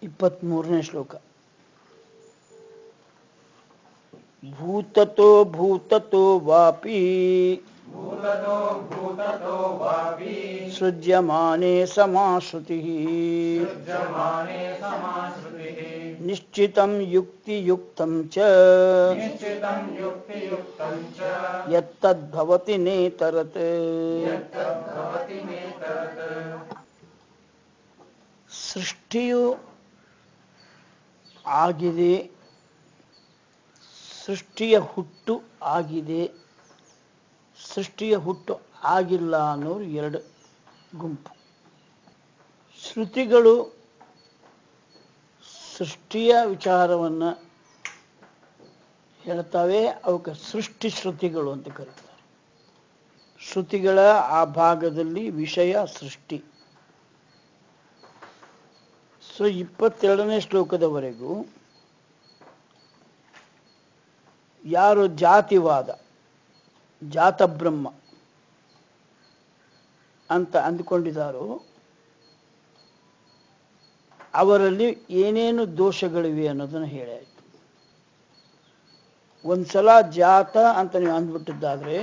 ಇಪ್ಪತ್ಮೂರನೇ ಶ್ಲೋಕ ಭೂತತೋ ಭೂತತೋ ವಾಪಿ ಭೂತತೋ ಭೂತತೋ ವಾಪಿ ಸೃಜ್ಯಮಾನೆ ಸಮಾಶ್ರುತಿ ಸೃಜ್ಯಮಾನೆ ಸಮಾಶ್ರುತಿಃ ನಿಶ್ಚಿತಂ ಯುಕ್ತಿಯುಕ್ತಂ ಚ ನಿಶ್ಚಿತಂ ಯುಕ್ತಿಯುಕ್ತಂ ಚ ಯತ್ತದ್ಭವತಿ ನೇತರತ್ ಯತ್ತದ್ಭವತಿ ನೇತರತ್ ಸೃಷ್ಟಿಯು ಆಗಿದೆ ಸೃಷ್ಟಿಯ ಹುಟ್ಟು ಆಗಿದೆ ಸೃಷ್ಟಿಯ ಹುಟ್ಟು ಆಗಿಲ್ಲ ಅನ್ನೋರು ಎರಡು ಗುಂಪು ಶ್ರುತಿಗಳು ಸೃಷ್ಟಿಯ ವಿಚಾರವನ್ನು ಹೇಳ್ತವೆ ಅವಕ್ಕೆ ಸೃಷ್ಟಿ ಶ್ರುತಿಗಳು ಅಂತ ಕರೀತಾರೆ ಶ್ರುತಿಗಳ ಆ ಭಾಗದಲ್ಲಿ ವಿಷಯ ಸೃಷ್ಟಿ ಸೊ ಇಪ್ಪತ್ತೆರಡನೇ ಶ್ಲೋಕದವರೆಗೂ ಯಾರು ಜಾತಿವಾದ ಜಾತಬ್ರಹ್ಮ ಅಂತ ಅಂದುಕೊಂಡಿದ್ದಾರೋ ಅವರಲ್ಲಿ ಏನೇನು ದೋಷಗಳಿವೆ ಅನ್ನೋದನ್ನು ಹೇಳಾಯಿತು ಒಂದ್ಸಲ ಜಾತ ಅಂತ ನೀವು ಅಂದ್ಬಿಟ್ಟಿದ್ದಾದ್ರೆ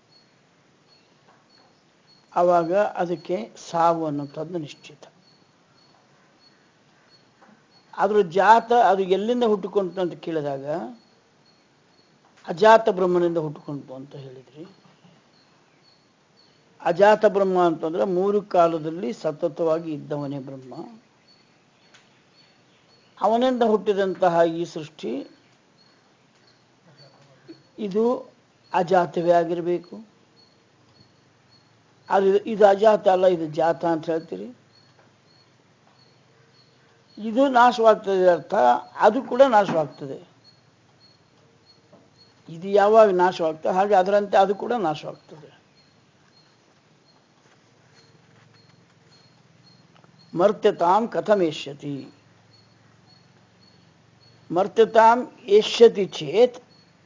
ಆವಾಗ ಅದಕ್ಕೆ ಸಾವು ಅನ್ನೋಂಥದ್ದು ನಿಶ್ಚಿತ ಆದ್ರೂ ಜಾತ ಅದು ಎಲ್ಲಿಂದ ಹುಟ್ಟುಕೊಂತು ಅಂತ ಕೇಳಿದಾಗ ಅಜಾತ ಬ್ರಹ್ಮನಿಂದ ಹುಟ್ಟುಕೊಂತು ಅಂತ ಹೇಳಿದ್ರಿ ಅಜಾತ ಬ್ರಹ್ಮ ಅಂತಂದ್ರೆ ಮೂರು ಕಾಲದಲ್ಲಿ ಸತತವಾಗಿ ಇದ್ದವನೇ ಬ್ರಹ್ಮ ಅವನಿಂದ ಹುಟ್ಟಿದಂತಹ ಈ ಸೃಷ್ಟಿ ಇದು ಅಜಾತವೇ ಆಗಿರಬೇಕು ಅದು ಇದು ಅಜಾತ ಅಲ್ಲ ಇದು ಜಾತ ಅಂತ ಹೇಳ್ತೀರಿ ಇದು ನಾಶವಾಗ್ತದೆ ಅರ್ಥ ಅದು ಕೂಡ ನಾಶವಾಗ್ತದೆ ಇದು ಯಾವಾಗ ನಾಶವಾಗ್ತದೆ ಹಾಗೆ ಅದರಂತೆ ಅದು ಕೂಡ ನಾಶವಾಗ್ತದೆ ಮರ್ತ್ಯತಾಂ ಕಥಮೇಷ್ಯತಿ ಮರ್ತ್ಯತಾಂ ಏಷ್ಯತಿ ಚೇತ್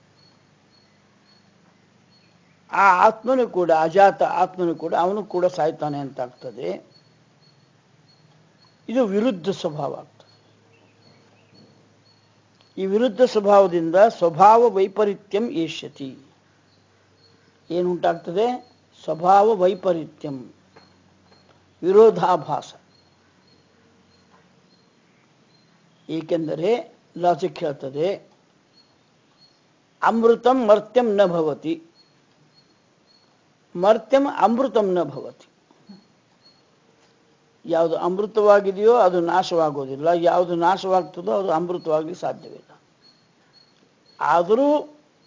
ಆ ಆತ್ಮನು ಕೂಡ ಅಜಾತ ಆತ್ಮನು ಕೂಡ ಅವನು ಕೂಡ ಸಾಯ್ತಾನೆ ಅಂತ ಆಗ್ತದೆ ಇದು ವಿರುದ್ಧ ಸ್ವಭಾವ ಆಗ್ತದೆ ಈ ವಿರುದ್ಧ ಸ್ವಭಾವದಿಂದ ಸ್ವಭಾವ ವೈಪರೀತ್ಯಂ ಏಷ್ಯತಿ ಏನುಂಟಾಗ್ತದೆ ಸ್ವಭಾವ ವೈಪರೀತ್ಯಂ ವಿರೋಧಾಭಾಸ ಏಕೆಂದರೆ ಲಾಜಿಕ್ ಹೇಳ್ತದೆ ಅಮೃತಂ ಮರ್ತ್ಯಂ ನ ಭವತಿ ಮರ್ತ್ಯಂ ಅಮೃತಂ ನ ಭವತಿ ಯಾವುದು ಅಮೃತವಾಗಿದೆಯೋ ಅದು ನಾಶವಾಗೋದಿಲ್ಲ ಯಾವುದು ನಾಶವಾಗ್ತದೋ ಅದು ಅಮೃತವಾಗಲಿಕ್ಕೆ ಸಾಧ್ಯವಿಲ್ಲ ಆದರೂ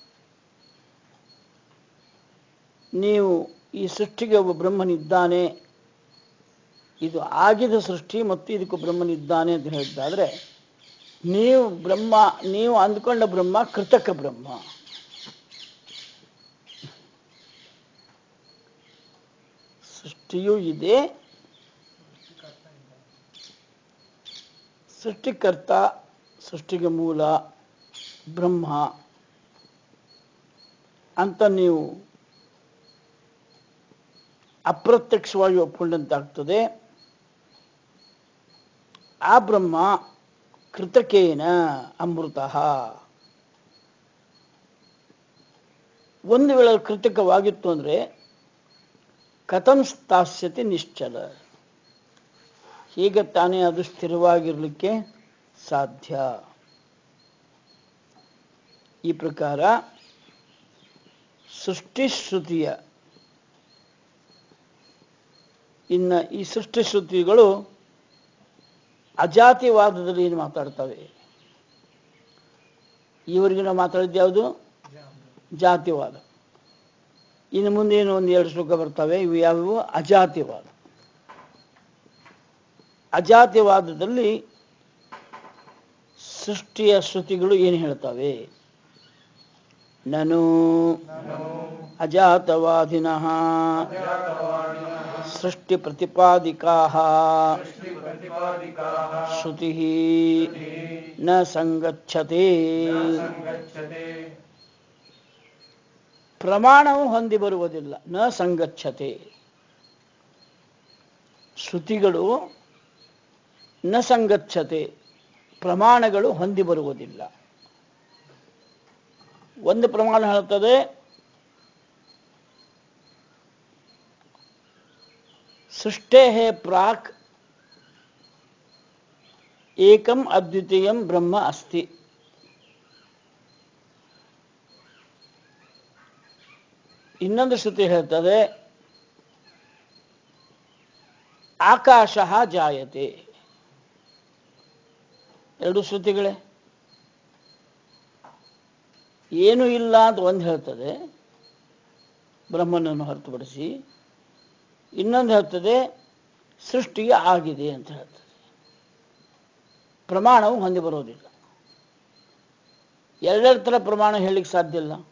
ನೀವು ಈ ಸೃಷ್ಟಿಗೆ ಒಬ್ಬ ಬ್ರಹ್ಮನಿದ್ದಾನೆ ಇದು ಆಗಿದ ಸೃಷ್ಟಿ ಮತ್ತು ಇದಕ್ಕೂ ಬ್ರಹ್ಮನಿದ್ದಾನೆ ಅಂತ ಹೇಳಿದ್ದಾದ್ರೆ ನೀವು ಬ್ರಹ್ಮ ನೀವು ಅಂದ್ಕೊಂಡ ಬ್ರಹ್ಮ ಕೃತಕ ಬ್ರಹ್ಮ ಸೃಷ್ಟಿಯೂ ಇದೆ ಸೃಷ್ಟಿಕರ್ತ ಸೃಷ್ಟಿಗೆ ಮೂಲ ಬ್ರಹ್ಮ ಅಂತ ನೀವು ಅಪ್ರತ್ಯಕ್ಷವಾಗಿ ಒಪ್ಕೊಂಡಂತಾಗ್ತದೆ ಆ ಬ್ರಹ್ಮ ಕೃತಕೇನ ಅಮೃತ ಒಂದು ವೇಳೆ ಕೃತಕವಾಗಿತ್ತು ಅಂದರೆ ಕಥಂ ಸ್ಥಾಸ್ಯತೆ ನಿಶ್ಚಲ ಹೀಗೆ ತಾನೇ ಅದು ಸ್ಥಿರವಾಗಿರಲಿಕ್ಕೆ ಸಾಧ್ಯ ಈ ಪ್ರಕಾರ ಸೃಷ್ಟಿಶ್ರುತಿಯ ಇನ್ನು ಈ ಸೃಷ್ಟಿಶ್ರುತಿಗಳು ಅಜಾತಿವಾದದಲ್ಲಿ ಏನು ಮಾತಾಡ್ತವೆ ಈವರೆಗೆ ನಾವು ಮಾತಾಡಿದ್ದು ಯಾವುದು ಜಾತಿವಾದ ಇನ್ನು ಮುಂದೆ ಏನು ಒಂದು ಎರಡು ಶ್ಲೋಕ ಬರ್ತವೆ ಇವು ಯಾವುವು ಅಜಾತಿವಾದ ಅಜಾತಿವಾದದಲ್ಲಿ ಸೃಷ್ಟಿಯ ಶ್ರುತಿಗಳು ಏನು ಹೇಳ್ತವೆ ನನು ಅಜಾತವಾದಿನಃ ಸೃಷ್ಟಿ ಪ್ರತಿಪಾದಿಕಾ ಪ್ರತಿಪಾದಿಕಾಃ ಶ್ರುತಿ ನ ಸಂಗಚ್ಛತೆ ಸಂಗಚ್ಛತೆ ಪ್ರಮಾಣವು ಹೊಂದಿ ಬರುವುದಿಲ್ಲ ನ ಸಂಗಚ್ಛತೆ ಶ್ರುತಿಗಳು ನ ಸಂಗಚ್ಛತೆ ಪ್ರಮಾಣಗಳು ಹೊಂದಿ ಬರುವುದಿಲ್ಲ ಒಂದು ಪ್ರಮಾಣ ಹೇಳ್ತದೆ ಸೃಷ್ಟೇ ಪ್ರಾಕ್ ಏಕಂ ಅದ್ವಿತೀಯಂ ಬ್ರಹ್ಮ ಅಸ್ತಿ ಇನ್ನೊಂದು ಶ್ರುತಿ ಹೇಳ್ತದೆ ಆಕಾಶ ಜಾಯತೆ ಎರಡು ಶ್ರುತಿಗಳೇ ಏನೂ ಇಲ್ಲ ಅಂತ ಒಂದು ಹೇಳ್ತದೆ ಬ್ರಹ್ಮನನ್ನು ಹೊರತುಪಡಿಸಿ ಇನ್ನೊಂದು ಹೇಳ್ತದೆ ಸೃಷ್ಟಿಗೆ ಆಗಿದೆ ಅಂತ ಹೇಳ್ತದೆ ಪ್ರಮಾಣವು ಹೊಂದಿ ಬರೋದಿಲ್ಲ ಎರಡೆರಡು ಥರ ಪ್ರಮಾಣ ಹೇಳಲಿಕ್ಕೆ ಸಾಧ್ಯ ಇಲ್ಲ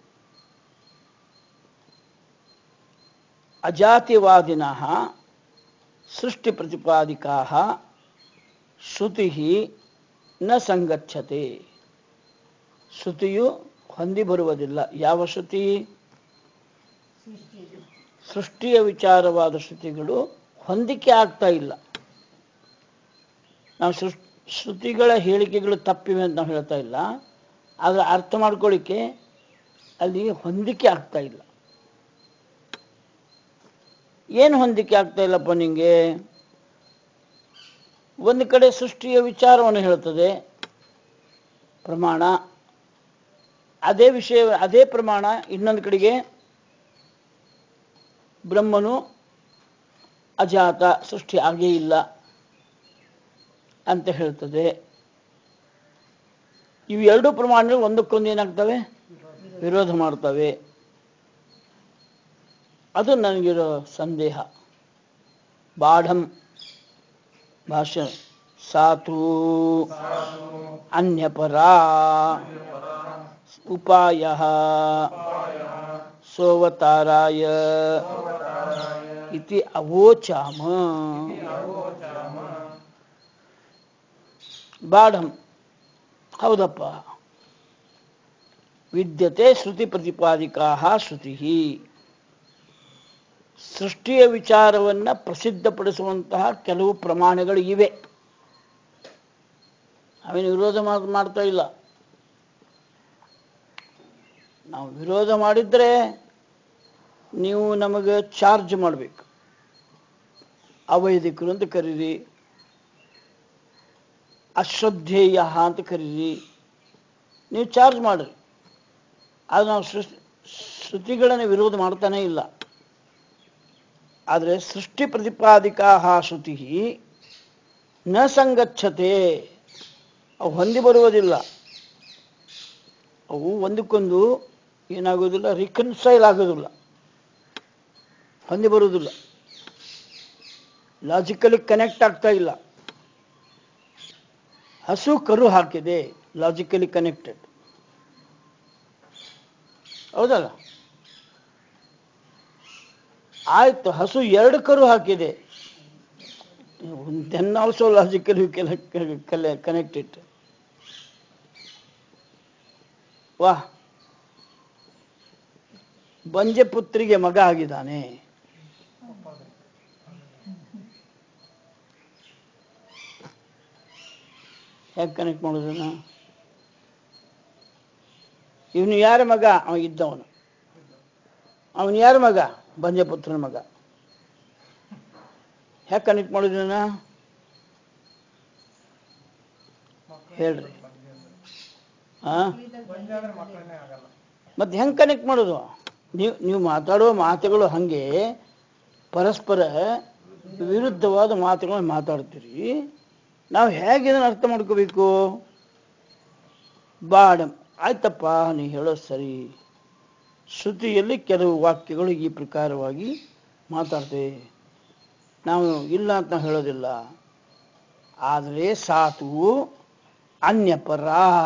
ಅಜಾತಿವಾದಿನ ಸೃಷ್ಟಿ ಪ್ರತಿಪಾದಿಕಾ ಶ್ರುತಿ ನ ಸಂಗಚ್ಛತೆ ಶ್ರುತಿಯು ಹೊಂದಿ ಬರುವುದಿಲ್ಲ ಯಾವ ಶ್ರುತಿ ಸೃಷ್ಟಿಯ ವಿಚಾರವಾದ ಶ್ರುತಿಗಳು ಹೊಂದಿಕೆ ಆಗ್ತಾ ಇಲ್ಲ ನಾವು ಸೃಷ್ಟಿ ಶ್ರುತಿಗಳ ಹೇಳಿಕೆಗಳು ತಪ್ಪಿವೆ ಅಂತ ನಾವು ಹೇಳ್ತಾ ಇಲ್ಲ ಆದರೆ ಅರ್ಥ ಮಾಡ್ಕೊಳ್ಳಿಕ್ಕೆ ಅಲ್ಲಿ ಹೊಂದಿಕೆ ಆಗ್ತಾ ಇಲ್ಲ ಏನು ಹೊಂದಿಕೆ ಆಗ್ತಾ ಇಲ್ಲಪ್ಪ ನಿಂಗೆ ಒಂದು ಕಡೆ ಸೃಷ್ಟಿಯ ವಿಚಾರವನ್ನು ಹೇಳ್ತದೆ ಪ್ರಮಾಣ ಅದೇ ವಿಷಯ ಅದೇ ಪ್ರಮಾಣ ಇನ್ನೊಂದು ಕಡೆಗೆ ಬ್ರಹ್ಮನು ಅಜಾತ ಸೃಷ್ಟಿ ಆಗೇ ಇಲ್ಲ ಅಂತ ಹೇಳ್ತದೆ ಇವು ಎರಡು ಪ್ರಮಾಣಗಳು ಒಂದಕ್ಕೊಂದು ಏನಾಗ್ತವೆ ವಿರೋಧ ಮಾಡ್ತವೆ ಅದು ನನಗಿರೋ ಸಂದೇಹ ಬಾಢಂ ಭಾಷೆ ಸಾತು ಅನ್ಯಪರ ಉಪಾಯ ಸೋವತಾರಾಯ ಇತಿ ಅವೋಚಾಮ ಬಾಢಂ ಹೌದಪ್ಪ ವಿದ್ಯತೆ ಶ್ರುತಿ ಪ್ರತಿಪಾದಿಕಾ ಶ್ರುತಿ ಸೃಷ್ಟಿಯ ವಿಚಾರವನ್ನು ಪ್ರಸಿದ್ಧಪಡಿಸುವಂತಹ ಕೆಲವು ಪ್ರಮಾಣಗಳು ಇವೆ ಅವೇನು ವಿರೋಧ ಮಾಡ್- ಮಾಡ್ತಾ ಇಲ್ಲ ನಾವು ವಿರೋಧ ಮಾಡಿದ್ರೆ ನೀವು ನಮಗೆ ಚಾರ್ಜ್ ಮಾಡಬೇಕು ಅವೈದಿಕರು ಅಂತ ಕರೀರಿ ಅಶ್ರದ್ಧೇಯ ಅಂತ ಕರೀರಿ ನೀವು ಚಾರ್ಜ್ ಮಾಡ್ರಿ ಅದು ನಾವು ಸೃಷ್ಟಿ ಶ್ರುತಿಗಳನ್ನು ವಿರೋಧ ಮಾಡ್ತಾನೇ ಇಲ್ಲ ಆದರೆ ಸೃಷ್ಟಿ ಪ್ರತಿಪಾದಿಕಾ ಶ್ರುತಿ ನ ಸಂಗಚ್ಛತೆ ಅವು ಹೊಂದಿ ಬರುವುದಿಲ್ಲ ಅವು ಒಂದಕ್ಕೊಂದು ಏನಾಗೋದಿಲ್ಲ ರಿಕನ್ಸೈಲ್ ಆಗೋದಿಲ್ಲ ಹೊಂದಿ ಬರುವುದಿಲ್ಲ ಲಾಜಿಕಲಿ ಕನೆಕ್ಟ್ ಆಗ್ತಾ ಇಲ್ಲ ಹಸು ಕರು ಹಾಕಿದೆ ಲಾಜಿಕಲಿ ಕನೆಕ್ಟೆಡ್ ಹೌದಲ್ಲ ಆಯ್ತು ಹಸು ಎರಡು ಕರು ಹಾಕಿದೆ ದೆನ್ ಆಲ್ಸೋ ಲಾಜಿಕಲಿ ಕನೆಕ್ಟೆಡ್ ವಾಹ್ ಬಂಜೆ ಪುತ್ರಿಗೆ ಮಗ ಆಗಿದ್ದಾನೆ ಹೇಗೆ ಕನೆಕ್ಟ್ ಮಾಡೋದನ್ನ ಇವನು ಯಾರ ಮಗ ಅವ ಇದ್ದವನು ಅವನು ಯಾರ ಮಗ ಬಂಜಪುತ್ರನ ಮಗ ಹೇಗೆ ಕನೆಕ್ಟ್ ಮಾಡೋದನ್ನ ಹೇಳ್ರಿ ಹಾ ಮತ್ತೆ ಹೆಂಗೆ ಕನೆಕ್ಟ್ ಮಾಡೋದು ನೀವು ನೀವು ಮಾತಾಡುವ ಮಾತುಗಳು ಹಾಗೆ ಪರಸ್ಪರ ವಿರುದ್ಧವಾದ ಮಾತುಗಳನ್ನ ಮಾತಾಡ್ತೀರಿ ನಾವು ಹೇಗೆ ಇದನ್ನು ಅರ್ಥ ಮಾಡ್ಕೋಬೇಕು ಬಾಡ ಆಯ್ತಪ್ಪ ನೀ ಹೇಳೋದು ಸರಿ ಶ್ರುತಿಯಲ್ಲಿ ಕೆಲವು ವಾಕ್ಯಗಳು ಈ ಪ್ರಕಾರವಾಗಿ ಮಾತಾಡ್ತೇವೆ ನಾವು ಇಲ್ಲ ಅಂತ ನಾವು ಹೇಳೋದಿಲ್ಲ ಆದರೆ ಸಾತು ಅನ್ಯಪರ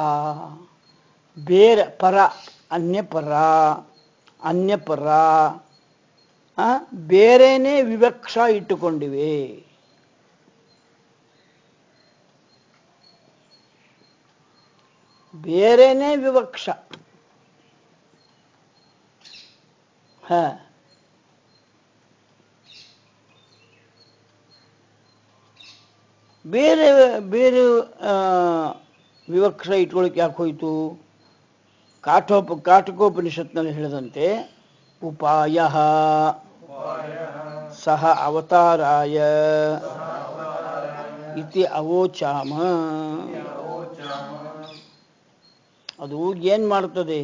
ಬೇರೆ ಪರ ಅನ್ಯಪರ ಅನ್ಯಪರ ಆ, ಬೇರೆನೇ ವಿವಕ್ಷ ಇಟ್ಟುಕೊಂಡಿವೆ ಬೇರೆನೇ ವಿವಕ್ಷ ಹ ಬೇರೆ ಬೇರೆ ಆ, ವಿವಕ್ಷ ಇಟ್ಕೊಳಕ್ಕೆ ಯಾಕೆ ಹೋಯಿತು ಕಾಠೋಪ ಕಾಟಕೋಪನಿಷತ್ನಲ್ಲಿ ಹೇಳಿದಂತೆ ಉಪಾಯ ಸಹ ಅವತಾರಾಯ ಇತಿ ಅವೋಚಾಮ ಅದು ಏನ್ ಮಾಡ್ತದೆ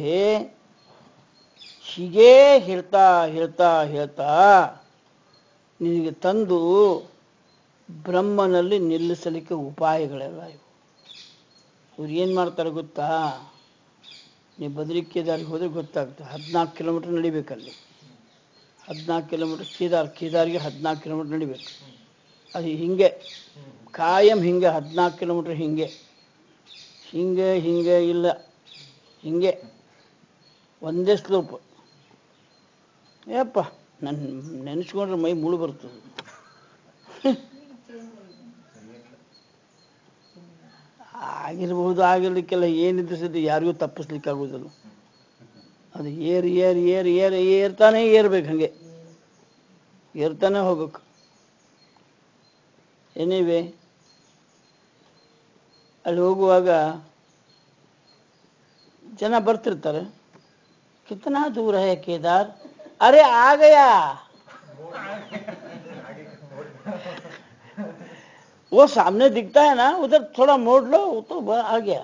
ಹೀಗೇ ಹೇಳ್ತಾ ಹೇಳ್ತಾ ಹೇಳ್ತಾ ನಿನಗೆ ತಂದು ಬ್ರಹ್ಮನಲ್ಲಿ ನಿಲ್ಲಿಸಲಿಕ್ಕೆ ಉಪಾಯಗಳೆಲ್ಲ ಇವು ಇವ್ರು ಏನು ಮಾಡ್ತಾರೆ ಗೊತ್ತಾ ನೀವು ಬದ್ರಿ ಕೇದಾರಿಗೆ ಹೋದ್ರೆ ಗೊತ್ತಾಗುತ್ತೆ ಹದಿನಾಲ್ಕು ಕಿಲೋಮೀಟರ್ ನಡಿಬೇಕಲ್ಲಿ ಹದಿನಾಲ್ಕು ಕಿಲೋಮೀಟರ್ ಕೇದಾರ್ ಕೇದಾರಿಗೆ ಹದಿನಾಲ್ಕು ಕಿಲೋಮೀಟರ್ ನಡಿಬೇಕು ಅದು ಹಿಂಗೆ ಕಾಯಂ ಹಿಂಗೆ ಹದಿನಾಲ್ಕು ಕಿಲೋಮೀಟರ್ ಹಿಂಗೆ ಹಿಂಗೆ ಹಿಂಗೆ ಇಲ್ಲ ಹಿಂಗೆ ಒಂದೇ ಸ್ಲೋಪ್ ಏಪ್ಪ ನನ್ನ ನೆನೆಸ್ಕೊಂಡ್ರೆ ಮೈ ಮುಳು ಬರ್ತದೆ ಆಗಿರ್ಬೋದು ಆಗಿರ್ಲಿಕ್ಕೆಲ್ಲ ಏನಿದ್ದು ಸದ್ಯ ಯಾರಿಗೂ ತಪ್ಪಿಸ್ಲಿಕ್ಕೆ ಆಗೋದಿಲ್ಲ ಅದು ಏರ್ ಏರ್ ಏರ್ ಏರ್ ಏರ್ತಾನೆ ಏರ್ಬೇಕು ಹಂಗೆ ಏರ್ತಾನೆ ಹೋಗ್ಬೇಕು ಏನಿವೆ ಅಲ್ಲಿ ಹೋಗುವಾಗ ಜನ ಬರ್ತಿರ್ತಾರೆ ಕಿತನಾ ದೂರ है केदार अरे आ गया वो सामने दिखता है ना उधर थोड़ा मोड़ लो वो तो ब- आ गया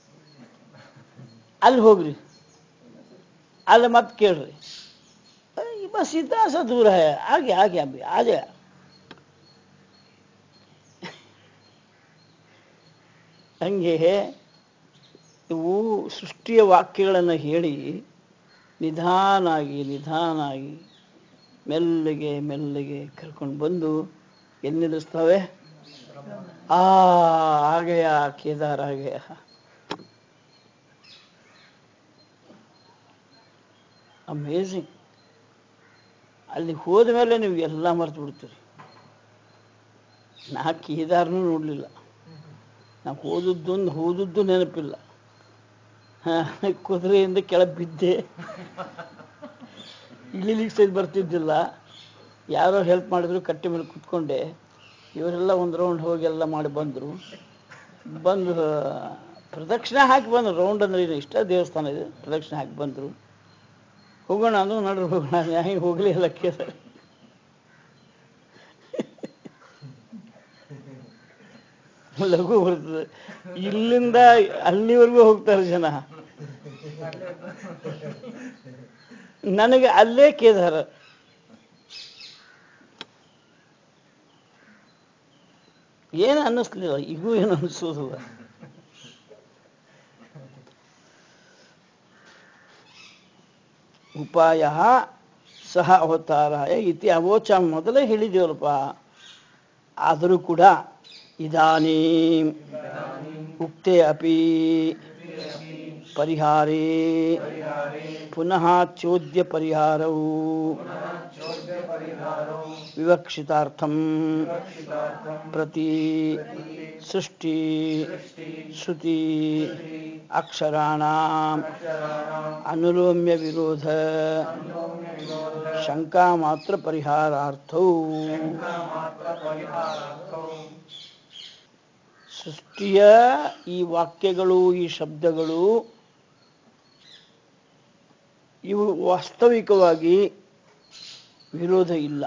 ಅಲ್ಲಿ ಹೋಗ್ರಿ ಅಲ್ಲಿ ಮತ್ತೆ ಕೇಳ್ರಿ अरे, बस इतना सा दूर है आ गया आ गया अभी आ गया ಹಂಗೆ ಇವು ಸೃಷ್ಟಿಯ ವಾಕ್ಯಗಳನ್ನು ಹೇಳಿ ನಿಧಾನಾಗಿ ನಿಧಾನಾಗಿ ಮೆಲ್ಲಗೆ ಮೆಲ್ಲಗೆ ಕರ್ಕೊಂಡು ಬಂದು ಎಲ್ಲಿ ನಿಲ್ಲಿಸ್ತವೆ ಆ ಆಗಯ ಕೇದಾರ ಆಗಯ ಅಮೇಝಿಂಗ್ ಅಲ್ಲಿ ಹೋದ ಮೇಲೆ ನೀವು ಎಲ್ಲ ಮರ್ತು ಬಿಡ್ತೀರಿ ನಾ ಕೇದಾರನೂ ನೋಡಲಿಲ್ಲ ನಾ ಹೋದದ್ದೊಂದು ಹೋದದ್ದು ನೆನಪಿಲ್ಲ ಹಾ, ಕುದುರೆಯಿಂದ ಕೆಳಗೆ ಬಿದ್ದೆ ಇಳಿಲಿಕ್ಕೆ ಸಹಿತ ಬರ್ತಿದ್ದಿಲ್ಲ ಯಾರೋ ಹೆಲ್ಪ್ ಮಾಡಿದ್ರು ಕಟ್ಟೆ ಮೇಲೆ ಕುತ್ಕೊಂಡೆ ಇವರೆಲ್ಲ ಒಂದು ರೌಂಡ್ ಹೋಗಿ ಎಲ್ಲ ಮಾಡಿ ಬಂದರು ಬಂದು ಪ್ರದಕ್ಷಿಣೆ ಹಾಕಿ ಬಂದರು ರೌಂಡ್ ಅಂದ್ರೆ ಇದು ಇಷ್ಟ ದೇವಸ್ಥಾನ ಇದೆ ಪ್ರದಕ್ಷಿಣೆ ಹಾಕಿ ಬಂದರು ಹೋಗೋಣ ಅಂದ್ರು ನಡ್ರಿ ಹೋಗೋಣ ಹೆಂಗೆ ಹೋಗಲಿ ಎಲ್ಲ ಕೇಳಿದ್ರೆ ಲಘು ಬರ್ತದೆ ಇಲ್ಲಿಂದ ಅಲ್ಲಿವರೆಗೂ ಹೋಗ್ತಾರೆ ಜನ ನನಗೆ ಅಲ್ಲೇ ಕೇದಾರ ಏನು ಅನ್ನಿಸ್ಲಿಲ್ಲ ಈಗೂ ಏನು ಅನ್ನಿಸೋದಿಲ್ಲ ಉಪಾಯ ಸಹ ಅವತಾರಾಯ ಇತಿ ಅವೋಚ ಮೊದಲೇ ಹೇಳಿದೇವರಪ್ಪ ಆದರೂ ಕೂಡ ಇದಾನೀ ಉಕ್ತೆ ಅಪಿ ಪರಿಹಾರೇ ಪುನಃ ಚೋದ್ಯ ಪರಿಹಾರವು ವಿವಕ್ಷಿತಾರ್ಥಂ ಪ್ರತಿ ಸೃಷ್ಟಿ ಶ್ರುತಿ ಅಕ್ಷರಾಣ ಅನುಲೋಮ್ಯ ವಿರೋಧ ಶಂಕಾ ಮಾತ್ರ ಪರಿಹಾರಾರ್ಥವು ಸೃಷ್ಟಿಯ ಈ ವಾಕ್ಯಗಳು ಈ ಶಬ್ದಗಳು ಇವು ವಾಸ್ತವಿಕವಾಗಿ ವಿರೋಧ ಇಲ್ಲ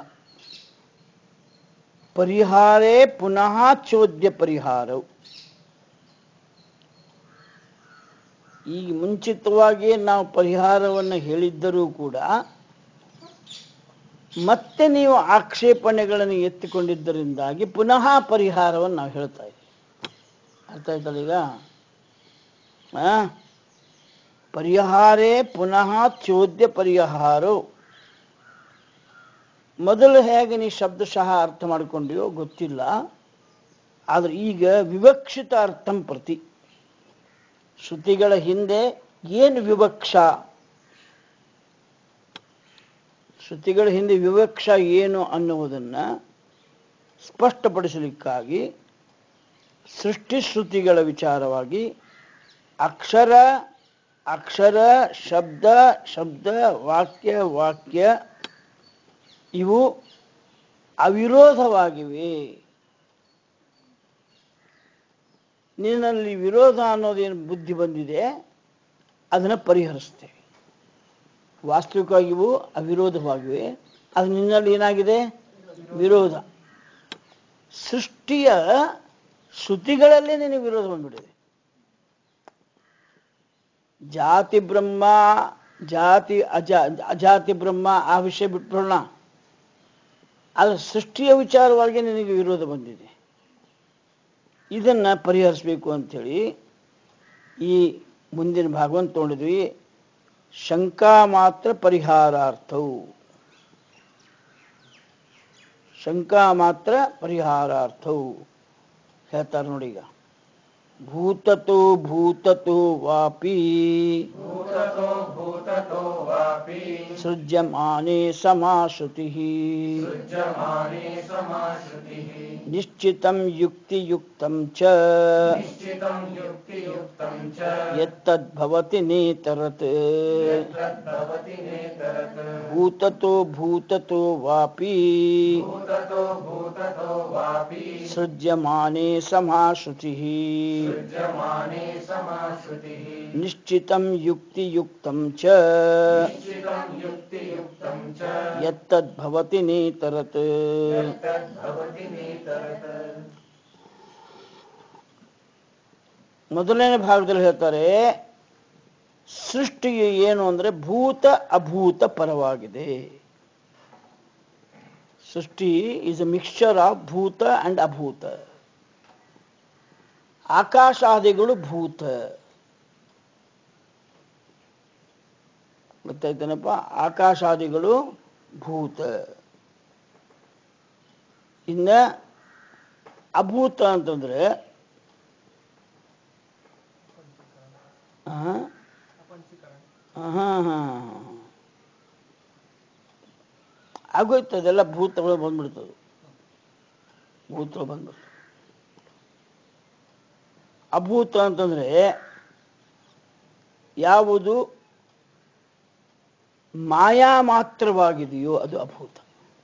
ಪರಿಹಾರೇ ಪುನಃ ಚೋದ್ಯ ಪರಿಹಾರವು ಈಗ ಮುಂಚಿತವಾಗಿ ನಾವು ಪರಿಹಾರವನ್ನು ಹೇಳಿದ್ದರೂ ಕೂಡ ಮತ್ತೆ ನೀವು ಆಕ್ಷೇಪಣೆಗಳನ್ನು ಎತ್ತಿಕೊಂಡಿದ್ದರಿಂದಾಗಿ ಪುನಃ ಪರಿಹಾರವನ್ನು ನಾವು ಹೇಳ್ತಾ ಇದ್ದೀವಿ ಅರ್ಥ ಆಯ್ತಲ್ಲ ಈಗ ಆ? ಪರಿಹಾರೇ ಪುನಃ ಚೋದ್ಯ ಪರಿಹಾರೋ ಮೊದಲು ಹೇಗೆ ನೀ ಶಬ್ದಶಃ ಅರ್ಥ ಮಾಡಿಕೊಂಡಿಯೋ ಗೊತ್ತಿಲ್ಲ ಆದ್ರೆ ಈಗ ವಿವಕ್ಷಿತ ಅರ್ಥಂ ಪ್ರತಿ ಶ್ರುತಿಗಳ ಹಿಂದೆ ಏನು ವಿವಕ್ಷ ಶ್ರುತಿಗಳ ಹಿಂದೆ ವಿವಕ್ಷ ಏನು ಅನ್ನುವುದನ್ನ ಸ್ಪಷ್ಟಪಡಿಸಲಿಕ್ಕಾಗಿ ಸೃಷ್ಟಿ ಶ್ರುತಿಗಳ ವಿಚಾರವಾಗಿ ಅಕ್ಷರ ಅಕ್ಷರ ಶಬ್ದ ಶಬ್ದ ವಾಕ್ಯ ವಾಕ್ಯ ಇವು ಅವಿರೋಧವಾಗಿವೆ ನಿನ್ನಲ್ಲಿ ವಿರೋಧ ಅನ್ನೋದೇನು ಬುದ್ಧಿ ಬಂದಿದೆ ಅದನ್ನು ಪರಿಹರಿಸ್ತೇವೆ ವಾಸ್ತವಿಕವಾಗಿಯೂ ಅವಿರೋಧವಾಗಿವೆ ಅದು ನಿನ್ನಲ್ಲಿ ಏನಾಗಿದೆ ವಿರೋಧ ಸೃಷ್ಟಿಯ ಶ್ರುತಿಗಳಲ್ಲೇ ನಿನಗೆ ವಿರೋಧ ಬಂದ್ಬಿಟ್ಟಿದೆ ಜಾತಿ ಬ್ರಹ್ಮ ಜಾತಿ ಅಜ ಅಜಾತಿ ಬ್ರಹ್ಮ ಆ ವಿಷಯ ಬಿಟ್ಬಿಡೋಣ ಅದು ಸೃಷ್ಟಿಯ ವಿಚಾರವಾಗಿ ನಿನಗೆ ವಿರೋಧ ಬಂದಿದೆ ಇದನ್ನ ಪರಿಹರಿಸಬೇಕು ಅಂಥೇಳಿ ಈ ಮುಂದಿನ ಭಾಗವನ್ನು ತೊಗೊಂಡಿದ್ವಿ ಶಂಕಾ ಮಾತ್ರ ಪರಿಹಾರಾರ್ಥವು ಶಂಕಾ ಮಾತ್ರ ಪರಿಹಾರಾರ್ಥವು ಹೇಳ್ತಾರೆ ನೋಡಿ ಈಗ ಭೂತತೋ ಭೂತತೋ ವಾಪಿ ಭೂತತೋ ಭೂತತೋ ವಾಪಿ ಸೃಜ್ಯಮಾನೆ ಸಮಾಶ್ರುತಿ ಸೃಜ್ಯಮಾನೆ ಸಮಾಶ್ರುತಿಃ ನಿಶ್ಚಿತಂ ಯುಕ್ತಿಯುಕ್ತಂ ಚ ನಿಶ್ಚಿತಂ ಯುಕ್ತಿಯುಕ್ತಂ ಚ ಯತ್ತದ್ಭವತಿ ನೇತರತ್ ಯತ್ತದ್ಭವತಿ ನೇತರತ್ ಭೂತತೋ ಭೂತತೋ ವಾಪಿ ಭೂತತೋ ಭೂತತೋ ವಾಪಿ ಸೃಜ್ಯಮಾನೆ ಸಮಾಶ್ರುತಿ ಸೃಜ್ಯಮಾನೆ ಸಮಾಶ್ರುತಿಃ ನಿಶ್ಚಿತಂ ಯುಕ್ತಿಯುಕ್ತಂ ಚ ನಿಶ್ಚಿತಂ ಯುಕ್ತಿಯುಕ್ತಂ ಚ ಯತ್ತದ್ಭವತಿ ನೇತರತ್ ಯತ್ತದ್ಭವತಿ ನೇತರತ್ ಮೊದಲನೇ ಭಾಗದಲ್ಲಿ ಹೇಳ್ತಾರೆ ಸೃಷ್ಟಿಯು ಏನು ಅಂದ್ರೆ ಭೂತ ಅಭೂತ ಪರವಾಗಿದೆ srishti is a mixture of bhuta and abhuta ಆಕಾಶಾದಿಗಳು ಭೂತ ಗೊತ್ತಾಯ್ತೇನಪ್ಪ ಆಕಾಶಾದಿಗಳು ಭೂತ ಇನ್ನ ಅಭೂತ ಅಂತಂದ್ರೆ ಆ? ಆಹಾ, ಹಾ, ಹಾ. ಆಗೋಯ್ತು ಅದೆಲ್ಲ ಭೂತಗಳು ಬಂದ್ಬಿಡ್ತದೆ ಭೂತಗಳು ಬಂದ್ಬಿಡ್ತವೆ ಅಭೂತ ಅಂತಂದ್ರೆ ಯಾವುದು ಮಾಯಾ ಮಾತ್ರವಾಗಿದೆಯೋ ಅದು ಅಭೂತ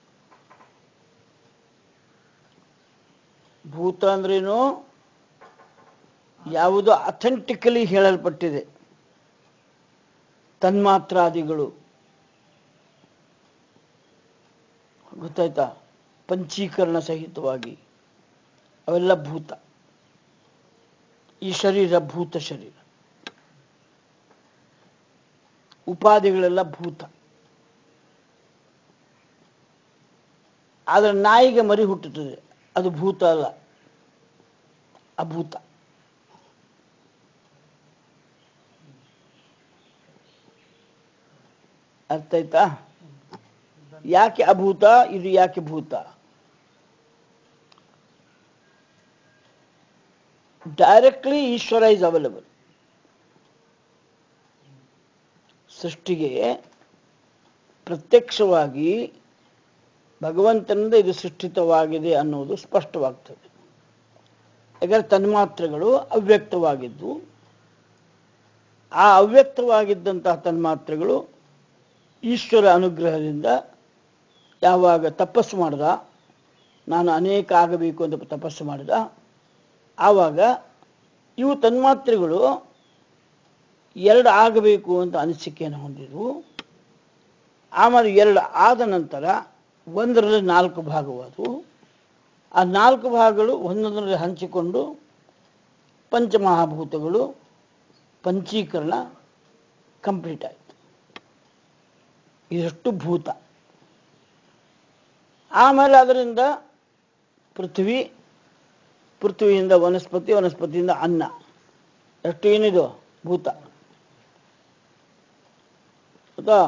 ಭೂತ ಅಂದ್ರೇನು ಯಾವುದು ಅಥೆಂಟಿಕಲಿ ಹೇಳಲ್ಪಟ್ಟಿದೆ ತನ್ಮಾತ್ರಾದಿಗಳು ಗೊತ್ತಾಯ್ತಾ ಪಂಚೀಕರಣ ಸಹಿತವಾಗಿ ಅವೆಲ್ಲ ಭೂತ ಈ ಶರೀರ ಭೂತ ಶರೀರ ಉಪಾಧಿಗಳೆಲ್ಲ ಭೂತ ಆದರೆ ನಾಯಿಗೆ ಮರಿ ಹುಟ್ಟುತ್ತದೆ ಅದು ಭೂತ ಅಲ್ಲ ಅಭೂತ ಅರ್ಥ ಆಯ್ತಾ ಯಾಕೆ ಅಭೂತ ಇದು ಯಾಕೆ ಭೂತ ಡೈರೆಕ್ಟ್ಲಿ ಈಶ್ವರ ಇಸ್ ಅವೈಲಬಲ್ ಸೃಷ್ಟಿಗೆ ಪ್ರತ್ಯಕ್ಷವಾಗಿ ಭಗವಂತನಿಂದ ಇದು ಸೃಷ್ಟಿತವಾಗಿದೆ ಅನ್ನೋದು ಸ್ಪಷ್ಟವಾಗ್ತದೆ ಯಾಕಂದ್ರೆ ತನ್ಮಾತ್ರೆಗಳು ಅವ್ಯಕ್ತವಾಗಿದ್ದು ಆ ಅವ್ಯಕ್ತವಾಗಿದ್ದಂತಹ ತನ್ಮಾತ್ರೆಗಳು ಈಶ್ವರ ಅನುಗ್ರಹದಿಂದ ಯಾವಾಗ ತಪಸ್ಸು ಮಾಡಿದ ನಾನು ಅನೇಕ ಆಗಬೇಕು ಅಂತ ತಪಸ್ಸು ಮಾಡಿದ ಆವಾಗ ಇವು ತನ್ಮಾತ್ರೆಗಳು ಎರಡು ಆಗಬೇಕು ಅಂತ ಅನಿಸಿಕೆಯನ್ನು ಹೊಂದಿದ್ವು ಆಮೇಲೆ ಎರಡು ಆದ ನಂತರ ಒಂದರಲ್ಲಿ ನಾಲ್ಕು ಭಾಗವಾದವು ಆ ನಾಲ್ಕು ಭಾಗಗಳು ಒಂದೊಂದರಲ್ಲಿ ಹಂಚಿಕೊಂಡು ಪಂಚಮಹಾಭೂತಗಳು ಪಂಚೀಕರಣ ಕಂಪ್ಲೀಟ್ ಆಯಿತು ಇದಷ್ಟು ಭೂತ ಆಮೇಲೆ ಅದರಿಂದ ಪೃಥ್ವಿ ಪೃಥ್ವಿಯಿಂದ ವನಸ್ಪತಿ ವನಸ್ಪತಿಯಿಂದ ಅನ್ನ ಎಷ್ಟು ಏನಿದು ಭೂತ ಗೊತ್ತಾ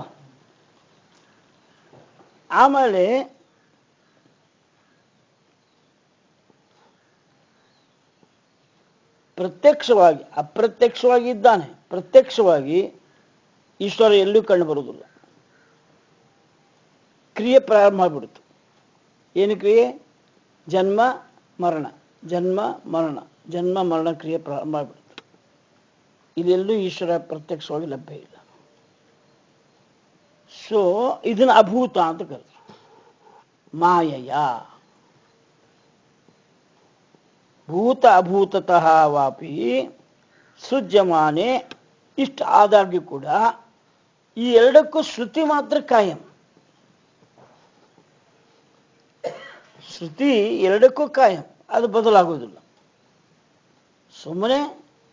ಆಮೇಲೆ ಪ್ರತ್ಯಕ್ಷವಾಗಿ ಅಪ್ರತ್ಯಕ್ಷವಾಗಿ ಇದ್ದಾನೆ ಪ್ರತ್ಯಕ್ಷವಾಗಿ ಈಶ್ವರ ಎಲ್ಲೂ ಕಂಡು ಬರುವುದಿಲ್ಲ ಕ್ರಿಯೆ ಪ್ರಾರಂಭ ಆಗ್ಬಿಡ್ತು ಏನು ಕ್ರಿಯೆ ಜನ್ಮ ಮರಣ ಜನ್ಮ ಮರಣ ಜನ್ಮ ಮರಣ ಕ್ರಿಯೆ ಪ್ರಾರಂಭ ಆಗ್ಬಿಡ್ತು ಇದೆಲ್ಲೂ ಈಶ್ವರ ಪ್ರತ್ಯಕ್ಷವಾಗಿ ಲಭ್ಯ ಇಲ್ಲ ಸೊ ಇದನ್ನ ಅಭೂತ ಅಂತ ಕರೆದ್ರು ಮಾಯಯ ಭೂತ ಅಭೂತತಃ ವಾಪಿ ಸೃಜ್ಯಮಾನೆ ಇಷ್ಟು ಆದಾಗ್ಯೂ ಕೂಡ ಈ ಎರಡಕ್ಕೂ ಶ್ರುತಿ ಮಾತ್ರ ಕಾಯಂ ಶ್ರುತಿ ಎರಡಕ್ಕೂ ಕಾಯಂ ಅದು ಬದಲಾಗೋದಿಲ್ಲ ಸುಮ್ಮನೆ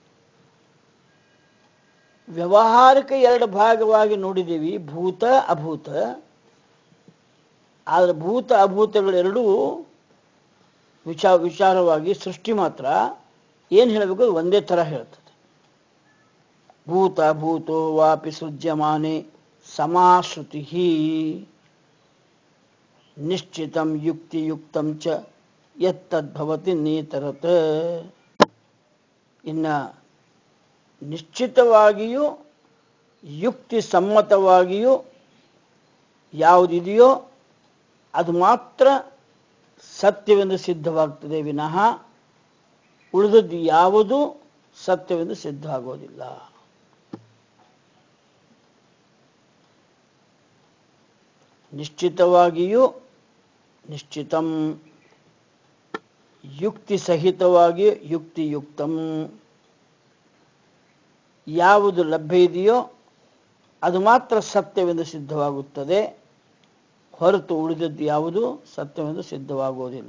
ವ್ಯವಹಾರಿಕ ಎರಡು ಭಾಗವಾಗಿ ನೋಡಿದ್ದೀವಿ ಭೂತ ಅಭೂತ ಆದರೆ ಭೂತ ಅಭೂತಗಳೆರಡೂ ವಿಚಾರ ವಿಚಾರವಾಗಿ ಸೃಷ್ಟಿ ಮಾತ್ರ ಏನು ಹೇಳಬೇಕು ಅದು ಒಂದೇ ಥರ ಹೇಳ್ತದೆ ಭೂತ ಭೂತೋ ವಾಪಿ ಸೃಜ್ಯಮಾನೆ ಸಮಾಶ್ರುತಿ ನಿಶ್ಚಿತಂ ಯುಕ್ತಿಯುಕ್ತಂ ಚ ಯತ್ತದ್ಭವತಿ ನೇತರತ್ ಇನ್ನ ನಿಶ್ಚಿತವಾಗಿಯೂ ಯುಕ್ತಿ ಸಮ್ಮತವಾಗಿಯೂ ಯಾವುದಿದೆಯೋ ಅದು ಮಾತ್ರ ಸತ್ಯವೆಂದು ಸಿದ್ಧವಾಗ್ತದೆ ವಿನಃ ಉಳಿದದ್ದು ಯಾವುದೂ ಸತ್ಯವೆಂದು ಸಿದ್ಧ ಆಗೋದಿಲ್ಲ ನಿಶ್ಚಿತವಾಗಿಯೂ ನಿಶ್ಚಿತಂ ಯುಕ್ತಿ ಸಹಿತವಾಗಿ ಯುಕ್ತಿಯುಕ್ತಂ ಯಾವುದು ಲಭ್ಯ ಇದೆಯೋ ಅದು ಮಾತ್ರ ಸತ್ಯವೆಂದು ಸಿದ್ಧವಾಗುತ್ತದೆ ಹೊರತು ಉಳಿದದ್ದು ಯಾವುದು ಸತ್ಯವೆಂದು ಸಿದ್ಧವಾಗುವುದಿಲ್ಲ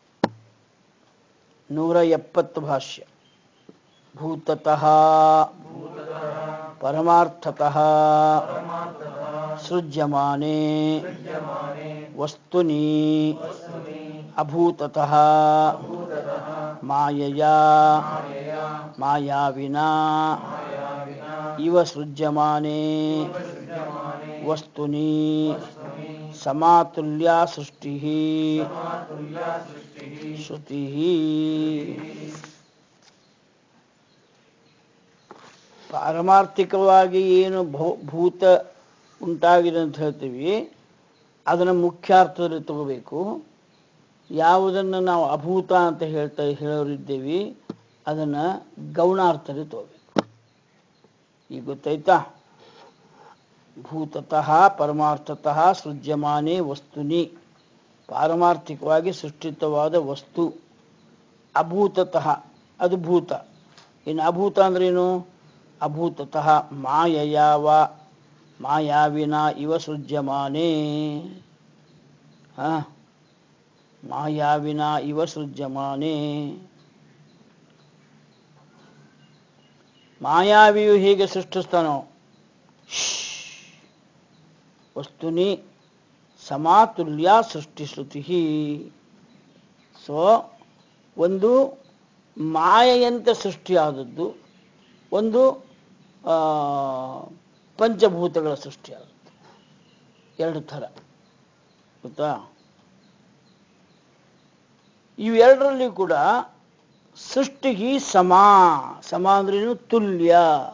ನೂರ ಎಪ್ಪತ್ತು ಭಾಷ್ಯ ಭೂತತಃ ಪರಮಾರ್ಥತಃ ಸೃಜ್ಯಮಾನೆ ವಸ್ತುನಿ ಅಭೂತತಃ ಮಾಯಯಾ ಮಾಯಾವಿನಾ ಇವ ಸೃಜ್ಯಮಾನೆ ವಸ್ತುನಿ ಸಮಾತುಲ್ಯ ಸೃಷ್ಟಿ ಶ್ರುತಿ ಪಾರಮಾರ್ಥಿಕವಾಗಿ ಏನು ಭೂ- ಭೂತ ಉಂಟಾಗಿದೆ ಅಂತ ಹೇಳ್ತೀವಿ ಅದನ್ನು ಮುಖ್ಯಾರ್ಥದಲ್ಲಿ ತಗೋಬೇಕು ಯಾವುದನ್ನು ನಾವು ಅಭೂತ ಅಂತ ಹೇಳ್ತಾ ಹೇಳೋರಿದ್ದೀವಿ ಅದನ್ನು ಗೌಣಾರ್ಥದಲ್ಲಿ ತಗೋಬೇಕು ಈಗ ಗೊತ್ತಾಯ್ತಾ ಭೂತತಃ ಪರಮಾರ್ಥತಃ ಸೃಜ್ಯಮಾನೆ ವಸ್ತುನಿ ಪಾರಮಾರ್ಥಿಕವಾಗಿ ಸೃಷ್ಟಿತವಾದ ವಸ್ತು ಅಭೂತತಃ ಅದು ಭೂತ ಇನ್ನು ಅಭೂತ ಅಂದ್ರೇನು ಅಭೂತತಃ ಮಾಯಯಾವ ಮಾಯಾವಿನ ಇವ ಸೃಜ್ಯಮಾನೆ ಹಾ ಮಾಯಾವಿನ ಇವ ಸೃಜ್ಯಮಾನೆ ಮಾಯಾವಿಯು ಹೇಗೆ ಸೃಷ್ಟಿಸ್ತಾನೋ ವಸ್ತುನಿ ಸಮಾತುಲ್ಯ ಸೃಷ್ಟಿಶ್ರುತಿ ಸೊ ಒಂದು ಮಾಯೆಯಂತೆ ಸೃಷ್ಟಿಯಾದದ್ದು ಒಂದು ಆ, ಪಂಚಭೂತಗಳ ಸೃಷ್ಟಿಯಾದದ್ದು ಎರಡು ಥರ ಗೊತ್ತಾ ಇವೆರಡರಲ್ಲಿ ಕೂಡ ಸೃಷ್ಟಿಗೆ ಸಮ ಸಮ ಅಂದ್ರೇನು ತುಲ್ಯ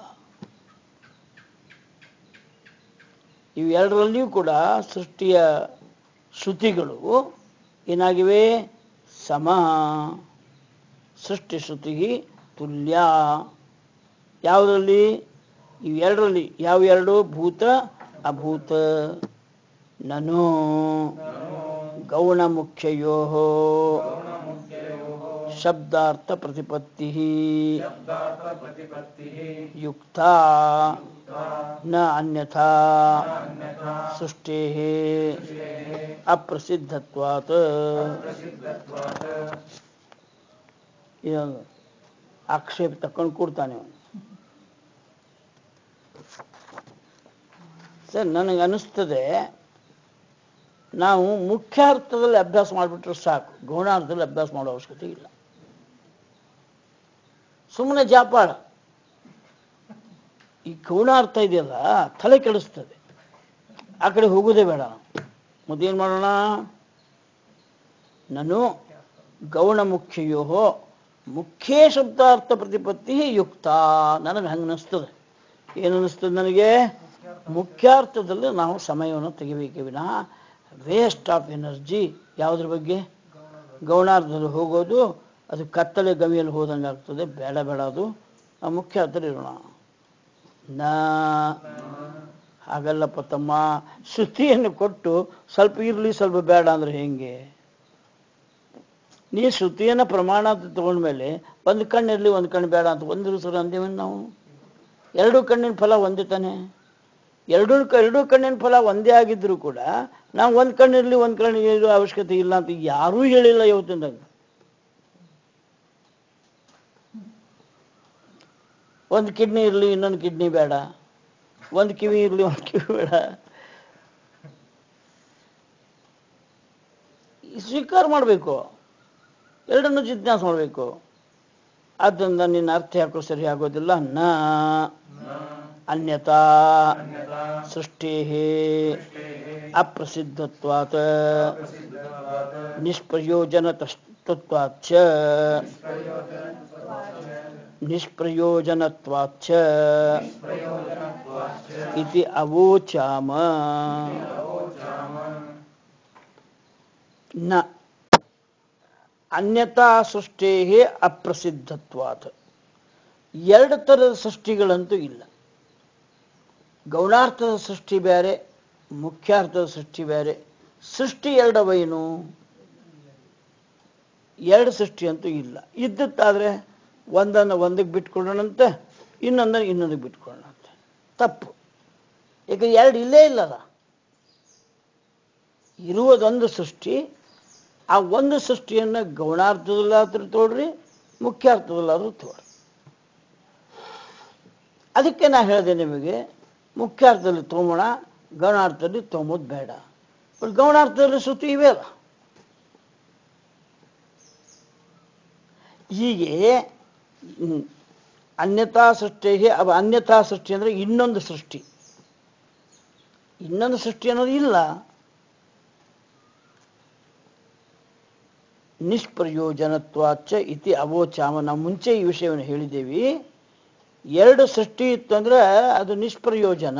ಇವೆರಡರಲ್ಲಿಯೂ ಕೂಡ ಸೃಷ್ಟಿಯ ಶ್ರುತಿಗಳು ಏನಾಗಿವೆ ಸಮ ಸೃಷ್ಟಿ ಶ್ರುತಿ ತುಲ್ಯ ಯಾವುದರಲ್ಲಿ ಇವೆರಡರಲ್ಲಿ ಯಾವ ಎರಡು ಭೂತ ಅಭೂತ ನನು ಗೌಣ ಮುಖ್ಯಯೋ ಶಬ್ದಾರ್ಥ ಪ್ರತಿಪತ್ತಿ ಯುಕ್ತ ನ ಅನ್ಯಥಾ ಸೃಷ್ಟೇ ಅಪ್ರಸಿದ್ಧತ್ವಾತ್ ಇದೊಂದು ಆಕ್ಷೇಪ ತಕೊಂಡು ಕೊಡ್ತಾನೆ ಅವನು ಸರ್ ನನಗೆ ಅನಿಸ್ತದೆ ನಾವು ಮುಖ್ಯಾರ್ಥದಲ್ಲಿ ಅಭ್ಯಾಸ ಮಾಡಿಬಿಟ್ರೆ ಸಾಕು ಗೌಣಾರ್ಥದಲ್ಲಿ ಅಭ್ಯಾಸ ಮಾಡೋ ಅವಶ್ಯಕತೆ ಇಲ್ಲ ಸುಮ್ಮನೆ ಜಾಪಾಳ ಈ ಗೌಣಾರ್ಥ ಇದೆಯಲ್ಲ ತಲೆ ಕೆಡಿಸ್ತದೆ ಆ ಕಡೆ ಹೋಗೋದೇ ಬೇಡ ನಾವು ಮತ್ತೇನು ಮಾಡೋಣ ನಾನು ಗೌಣ ಮುಖ್ಯಯೋ ಮುಖ್ಯ ಶಬ್ದಾರ್ಥ ಪ್ರತಿಪತ್ತಿ ಯುಕ್ತ ನನಗೆ ಹಂಗೆ ಅನಿಸ್ತದೆ ಏನು ಅನಿಸ್ತದೆ ನನಗೆ ಮುಖ್ಯಾರ್ಥದಲ್ಲಿ ನಾವು ಸಮಯವನ್ನು ತೆಗಿಬೇಕೆ ವಿನಃ ವೇಸ್ಟ್ ಆಫ್ ಎನರ್ಜಿ ಯಾವುದ್ರ ಬಗ್ಗೆ ಗೌಣಾರ್ಧದಲ್ಲಿ ಹೋಗೋದು ಅದು ಕತ್ತಲೆ ಗವಿಯಲ್ಲಿ ಹೋದಂಗೆ ಆಗ್ತದೆ ಬೇಡ ಬೇಡ ಅದು ಆ ಮುಖ್ಯಾರ್ಥದಲ್ಲಿ ಇರೋಣ ನಾ ಹಾಗಲ್ಲಪ್ಪ ತಮ್ಮ ಶ್ರುತಿಯನ್ನು ಕೊಟ್ಟು ಸ್ವಲ್ಪ ಇರಲಿ ಸ್ವಲ್ಪ ಬೇಡ ಅಂದ್ರೆ ಹೆಂಗೆ ನೀ ಶ್ರುತಿಯನ್ನು ಪ್ರಮಾಣ ಅಂತ ತಗೊಂಡ್ಮೇಲೆ ಒಂದು ಕಣ್ಣಿರಲಿ ಒಂದು ಕಣ್ಣು ಬೇಡ ಅಂತ ಒಂದು ದಿವಸ ಅಂದೇವೇನು ನಾವು ಎರಡೂ ಕಣ್ಣಿನ ಫಲ ಒಂದೇ ತಾನೆ ಎರಡೂ ಎರಡೂ ಕಣ್ಣಿನ ಫಲ ಒಂದೇ ಆಗಿದ್ರೂ ಕೂಡ ನಾವು ಒಂದು ಕಣ್ಣಿರಲಿ ಒಂದು ಕಣ್ಣಿಗೆ ಇರೋ ಅವಶ್ಯಕತೆ ಇಲ್ಲ ಅಂತ ಯಾರೂ ಹೇಳಿಲ್ಲ ಇವತ್ತಿನ ಒಂದು ಕಿಡ್ನಿ ಇರಲಿ ಇನ್ನೊಂದು ಕಿಡ್ನಿ ಬೇಡ ಒಂದು ಕಿವಿ ಇರಲಿ ಒಂದು ಕಿವಿ ಬೇಡ ಸ್ವೀಕಾರ ಮಾಡಬೇಕು ಎರಡನ್ನು ಜಿಜ್ಞಾಸ ಮಾಡಬೇಕು ಆದ್ದರಿಂದ ನಿನ್ನ ಅರ್ಥ ಯಾಕೋ ಸರಿ ಆಗೋದಿಲ್ಲ ನ ಅನ್ಯತಾ ಸೃಷ್ಟಿ ಅಪ್ರಸಿದ್ಧತ್ವಾತ್ ನಿಷ್ಪ್ರಯೋಜನ ತತ್ವಾಚ ನಿಷ್ಪ್ರಯೋಜನತ್ವಾಚ ಇತಿ ಅವೋಚಾಮ ನ ಅನ್ಯತಾ ಸೃಷ್ಟೇ ಅಪ್ರಸಿದ್ಧತ್ವಾತ್ ಎರಡು ಥರದ ಸೃಷ್ಟಿಗಳಂತೂ ಇಲ್ಲ ಗೌಣಾರ್ಥದ ಸೃಷ್ಟಿ ಬೇರೆ ಮುಖ್ಯಾರ್ಥದ ಸೃಷ್ಟಿ ಬೇರೆ ಸೃಷ್ಟಿ ಎರಡವೇನು ಎರಡು ಸೃಷ್ಟಿ ಅಂತೂ ಇಲ್ಲ ಇದ್ದತ್ತಾದ್ರೆ ಒಂದನ್ನು ಒಂದಕ್ಕೆ ಬಿಟ್ಕೊಳ್ಳೋಣಂತೆ ಇನ್ನೊಂದನ್ನು ಇನ್ನೊಂದಕ್ಕೆ ಬಿಟ್ಕೊಳ್ಳೋಣಂತೆ ತಪ್ಪು ಈಗ ಎರಡು ಇಲ್ಲೇ ಇಲ್ಲದ ಇರುವುದೊಂದು ಸೃಷ್ಟಿ ಆ ಒಂದು ಸೃಷ್ಟಿಯನ್ನು ಗೌಣಾರ್ಥದಲ್ಲಾದ್ರೂ ತೋಡ್ರಿ ಮುಖ್ಯಾರ್ಥದಲ್ಲಾದ್ರೂ ತೋಡ್ರಿ ಅದಕ್ಕೆ ನಾ ಹೇಳಿದೆ ನಿಮಗೆ ಮುಖ್ಯಾರ್ಥದಲ್ಲಿ ತೊಗೊಳ ಗೌಣಾರ್ಥದಲ್ಲಿ ತೊಗೊಂಬೋದು ಬೇಡ ಬಟ್ ಗೌಣಾರ್ಥದಲ್ಲಿ ಶ್ರುತಿ ಇವೆ ಅಲ್ಲ ಹೀಗೆ ಹ್ಮ್, ಅನ್ಯತಾ ಸೃಷ್ಟಿ ಅವ ಅನ್ಯತಾ ಸೃಷ್ಟಿ ಅಂದರೆ ಇನ್ನೊಂದು ಸೃಷ್ಟಿ ಇನ್ನೊಂದು ಸೃಷ್ಟಿ ಅನ್ನೋದು ಇಲ್ಲ ನಿಷ್ಪ್ರಯೋಜನತ್ವಾಚ ಇತಿ ಅವೋಚಾಮ ನಾವು ಮುಂಚೆ ಈ ವಿಷಯವನ್ನು ಹೇಳಿದ್ದೇವೆ ಎರಡು ಸೃಷ್ಟಿ ಇತ್ತಂದ್ರೆ ಅದು ನಿಷ್ಪ್ರಯೋಜನ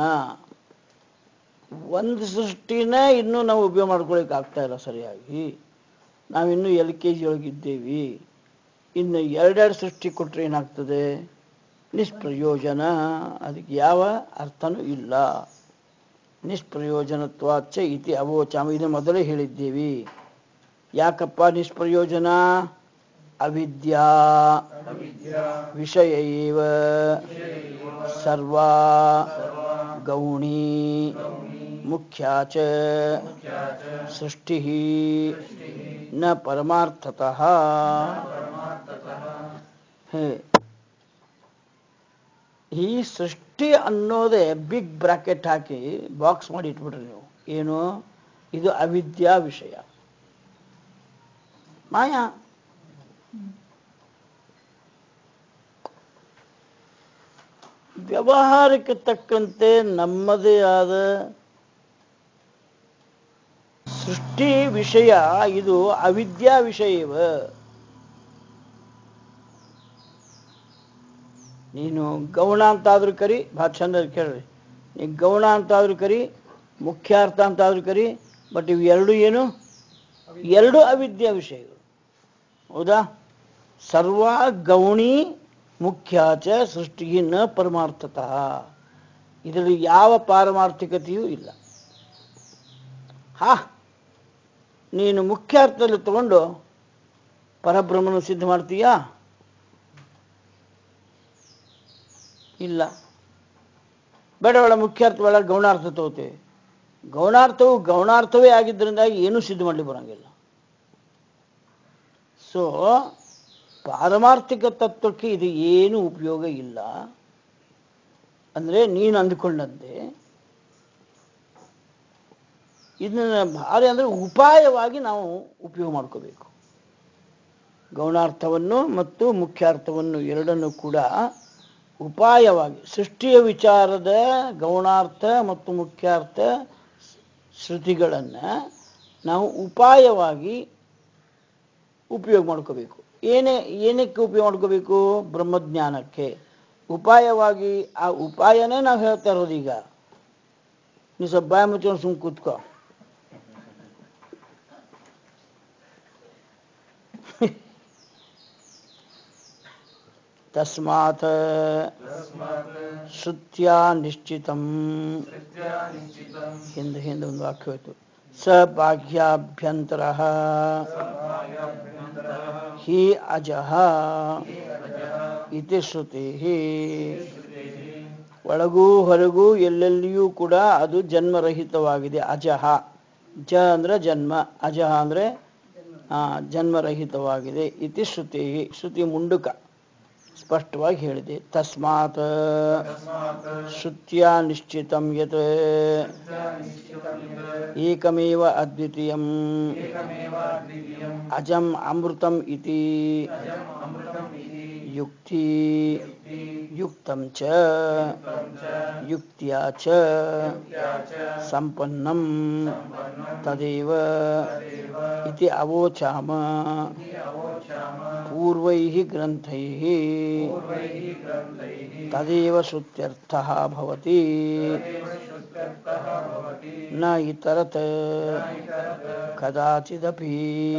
ಒಂದು ಸೃಷ್ಟಿನ ಇನ್ನೂ ನಾವು ಉಪಯೋಗ ಮಾಡ್ಕೊಳಕ್ಕೆ ಆಗ್ತಾ ಇಲ್ಲ ಸರಿಯಾಗಿ ನಾವಿನ್ನೂ ಎಲ್ ಕೆ ಜಿ ಒಳಗಿದ್ದೇವೆ ಇನ್ನು ಎರಡೆರಡು ಸೃಷ್ಟಿ ಕೊಟ್ಟರೆ ಏನಾಗ್ತದೆ ನಿಷ್ಪ್ರಯೋಜನ ಅದಕ್ಕೆ ಯಾವ ಅರ್ಥನೂ ಇಲ್ಲ ನಿಷ್ಪ್ರಯೋಜನತ್ವಾಚ ಇತಿ ಅವೋಚಾಮ ಇದು ಮೊದಲೇ ಹೇಳಿದ್ದೀವಿ ಯಾಕಪ್ಪ ನಿಷ್ಪ್ರಯೋಜನ ಅವಿದ್ಯಾ ವಿಷಯ ಇವ ಸರ್ವಾ ಗೌಣಿ ಮುಖ್ಯಾ ಚ ಸೃಷ್ಟಿ ನ ಪರಮಾರ್ಥತಃ ಹೇ ಈ ಸೃಷ್ಟಿ ಅನ್ನೋದೇ ಬಿಗ್ ಬ್ರಾಕೆಟ್ ಹಾಕಿ ಬಾಕ್ಸ್ ಮಾಡಿ ಇಟ್ಬಿಟ್ರಿ ನೀವು ಏನು ಇದು ಅವಿದ್ಯಾ ವಿಷಯ ಮಾಯಾ ವ್ಯವಹಾರಕ್ಕೆ ತಕ್ಕಂತೆ ನಮ್ಮದೇ ಆದ ಸೃಷ್ಟಿ ವಿಷಯ ಇದು ಅವಿದ್ಯಾ ವಿಷಯವ ನೀನು ಗೌಣ ಅಂತಾದ್ರೂ ಕರಿ ಭಾಳ ಚಂದ ಕೇಳ್ರಿ ನೀ ಗೌಣ ಅಂತಾದ್ರೂ ಕರಿ ಮುಖ್ಯಾರ್ಥ ಅಂತಾದ್ರೂ ಕರಿ ಬಟ್ ಇವು ಎರಡು ಏನು ಎರಡು ಅವಿದ್ಯಾ ವಿಷಯಗಳು ಹೌದಾ ಸರ್ವ ಗೌಣಿ ಮುಖ್ಯಾಚ ಸೃಷ್ಟಿ ನ ಪರಮಾರ್ಥತಃ ಇದರಲ್ಲಿ ಯಾವ ಪಾರಮಾರ್ಥಿಕತೆಯೂ ಇಲ್ಲ ಹಾ ನೀನು ಮುಖ್ಯಾರ್ಥದಲ್ಲಿ ತಗೊಂಡು ಪರಬ್ರಹ್ಮನ ಸಿದ್ಧ ಮಾಡ್ತೀಯಾ ಇಲ್ಲ ಬೇಡ ಬೇಡ ಮುಖ್ಯಾರ್ಥ ಬೇಡ ಗೌಣಾರ್ಥ ತಗೋತೇವೆ ಗೌಣಾರ್ಥವು ಗೌಣಾರ್ಥವೇ ಆಗಿದ್ದರಿಂದ ಏನೂ ಸಿದ್ಧ ಮಾಡಲಿಕ್ಕೆ ಬರಂಗಿಲ್ಲ ಸೊ ಪಾರಮಾರ್ಥಿಕ ತತ್ವಕ್ಕೆ ಇದು ಏನು ಉಪಯೋಗ ಇಲ್ಲ ಅಂದರೆ ನೀನು ಅಂದುಕೊಂಡಂತೆ ಇದನ್ನ ಭಾರಿ ಅಂದರೆ ಉಪಾಯವಾಗಿ ನಾವು ಉಪಯೋಗ ಮಾಡ್ಕೋಬೇಕು ಗೌಣಾರ್ಥವನ್ನು ಮತ್ತು ಮುಖ್ಯಾರ್ಥವನ್ನು ಎರಡನ್ನು ಕೂಡ ಉಪಾಯವಾಗಿ ಸೃಷ್ಟಿಯ ವಿಚಾರದ ಗೌಣಾರ್ಥ ಮತ್ತು ಮುಖ್ಯಾರ್ಥ ಶ್ರುತಿಗಳನ್ನು ನಾವು ಉಪಾಯವಾಗಿ ಉಪಯೋಗ ಮಾಡ್ಕೋಬೇಕು ಏನೇ ಏನಕ್ಕೆ ಉಪಯೋಗ ಮಾಡ್ಕೋಬೇಕು ಬ್ರಹ್ಮಜ್ಞಾನಕ್ಕೆ ಉಪಾಯವಾಗಿ ಆ ಉಪಾಯನೇ ನಾವು ಹೇಳ್ತಾ ಇರೋದು ಈಗ ನೀವು ಸ್ವಲ್ಪ ಬಾಯ ಮುಚ್ಕೊಂಡು ಸುಮ್ಮನೆ ಕೂತ್ಕೋ ತಸ್ಮಾತ್ ಶ್ರುತ್ಯ ನಿಶ್ಚಿತಂ ಹಿಂದೆ ಹಿಂದೆ ಒಂದು ವಾಕ್ಯ ಹೋಯ್ತು ಸ ಬಾಹ್ಯಾಭ್ಯಂತರ ಹಿ ಅಜಃ ಇತಿ ಶ್ರುತಿ ಒಳಗೂ ಹೊರಗೂ ಎಲ್ಲೆಲ್ಲಿಯೂ ಕೂಡ ಅದು ಜನ್ಮರಹಿತವಾಗಿದೆ ಅಜಃ ಜ ಅಂದ್ರೆ ಜನ್ಮ ಅಜಃ ಅಂದ್ರೆ ಆ, ಜನ್ಮರಹಿತವಾಗಿದೆ ಇತಿ ಶ್ರುತಿ ಶ್ರುತಿ ಮುಂಡುಕ ಸ್ಪಷ್ಟವಾಗಿ ಹೇಳಿದೆ ತಸ್ಮಾತ್ ಶ್ರುತ್ಯ ನಿಶ್ಚಿತಂ ಯತ್ ಏಕಮೇವ ಅದ್ವಿತೀಯಂ ಅಜಂ ಅಮೃತಂ ಇತಿ ಯುಕ್ತಿ ಯುಕ್ತಂ ಚ ಯುಕ್ತ್ಯಾ ಚ ಸಂಪನ್ನಂ ತದೇವ ಇತಿ ಅವೋಚಾಮ ಪೂರ್ವೈಃ ಗ್ರಂಥೈಃ ತದೇವ ಶ್ರುತ್ಯರ್ಥಃ ಭವತಿ ನ ಇತರತ್ ಕದಾಚಿದಪಿ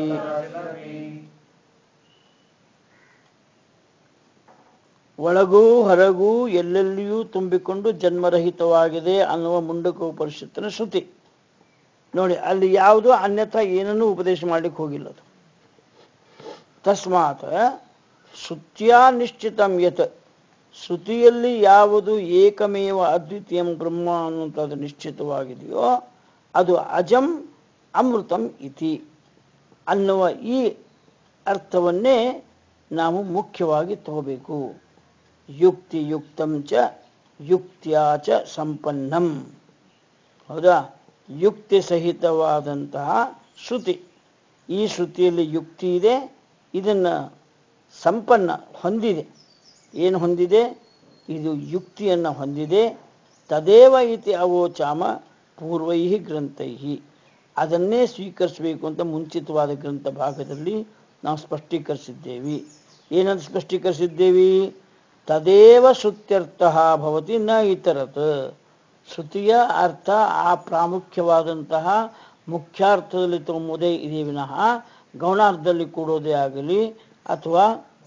ಒಳಗೂ ಹೊರಗೂ ಎಲ್ಲೆಲ್ಲಿಯೂ ತುಂಬಿಕೊಂಡು ಜನ್ಮರಹಿತವಾಗಿದೆ ಅನ್ನುವ ಮುಂಡಕ ಉಪನಿಷತ್ತಿನ ಶ್ರುತಿ ನೋಡಿ ಅಲ್ಲಿ ಯಾವುದು ಅನ್ಯಥಾ ಏನನ್ನೂ ಉಪದೇಶ ಮಾಡ್ಲಿಕ್ಕೆ ಹೋಗಿಲ್ಲ ಅದು ತಸ್ಮಾತ್ ಶ್ರುತ್ಯಾ ನಿಶ್ಚಿತಂ ಯತ್ ಶ್ರುತಿಯಲ್ಲಿ ಯಾವುದು ಏಕಮೇವ ಅದ್ವಿತೀಯಂ ಬ್ರಹ್ಮ ಅನ್ನುವಂಥದ್ದು ನಿಶ್ಚಿತವಾಗಿದೆಯೋ ಅದು ಅಜಂ ಅಮೃತಂ ಇತಿ ಅನ್ನುವ ಈ ಅರ್ಥವನ್ನೇ ನಾವು ಮುಖ್ಯವಾಗಿ ತಗೋಬೇಕು ಯುಕ್ತಿ ಯುಕ್ತಂ ಚ ಯುಕ್ತ್ಯಾ ಚ ಸಂಪನ್ನಂ ಹೌದಾ ಯುಕ್ತಿ ಸಹಿತವಾದಂತಹ ಶ್ರುತಿ ಈ ಶ್ರುತಿಯಲ್ಲಿ ಯುಕ್ತಿ ಇದೆ ಇದನ್ನು ಸಂಪನ್ನ ಹೊಂದಿದೆ ಏನು ಹೊಂದಿದೆ ಇದು ಯುಕ್ತಿಯನ್ನು ಹೊಂದಿದೆ ತದೇವ ಇತಿ ಅವೋಚಾಮ ಪೂರ್ವೈ ಗ್ರಂಥೈ ಅದನ್ನೇ ಸ್ವೀಕರಿಸಬೇಕು ಅಂತ ಮುಂಚಿತವಾದ ಗ್ರಂಥ ಭಾಗದಲ್ಲಿ ನಾವು ಸ್ಪಷ್ಟೀಕರಿಸಿದ್ದೇವೆ ಏನಂತ ಸ್ಪಷ್ಟೀಕರಿಸಿದ್ದೇವೆ ತದೇವ ಶ್ರುತ್ಯರ್ಥ ಭವತಿ ನ ಇತರತ್ ಶ್ರುತಿಯ ಅರ್ಥ ಆ ಪ್ರಾಮುಖ್ಯವಾದಂತಹ ಮುಖ್ಯಾರ್ಥದಲ್ಲಿ ತಗೊಂಬೋದೇ ಇದೆ ವಿನಃ ಗೌಣಾರ್ಥದಲ್ಲಿ ಕೂಡೋದೇ ಆಗಲಿ ಅಥವಾ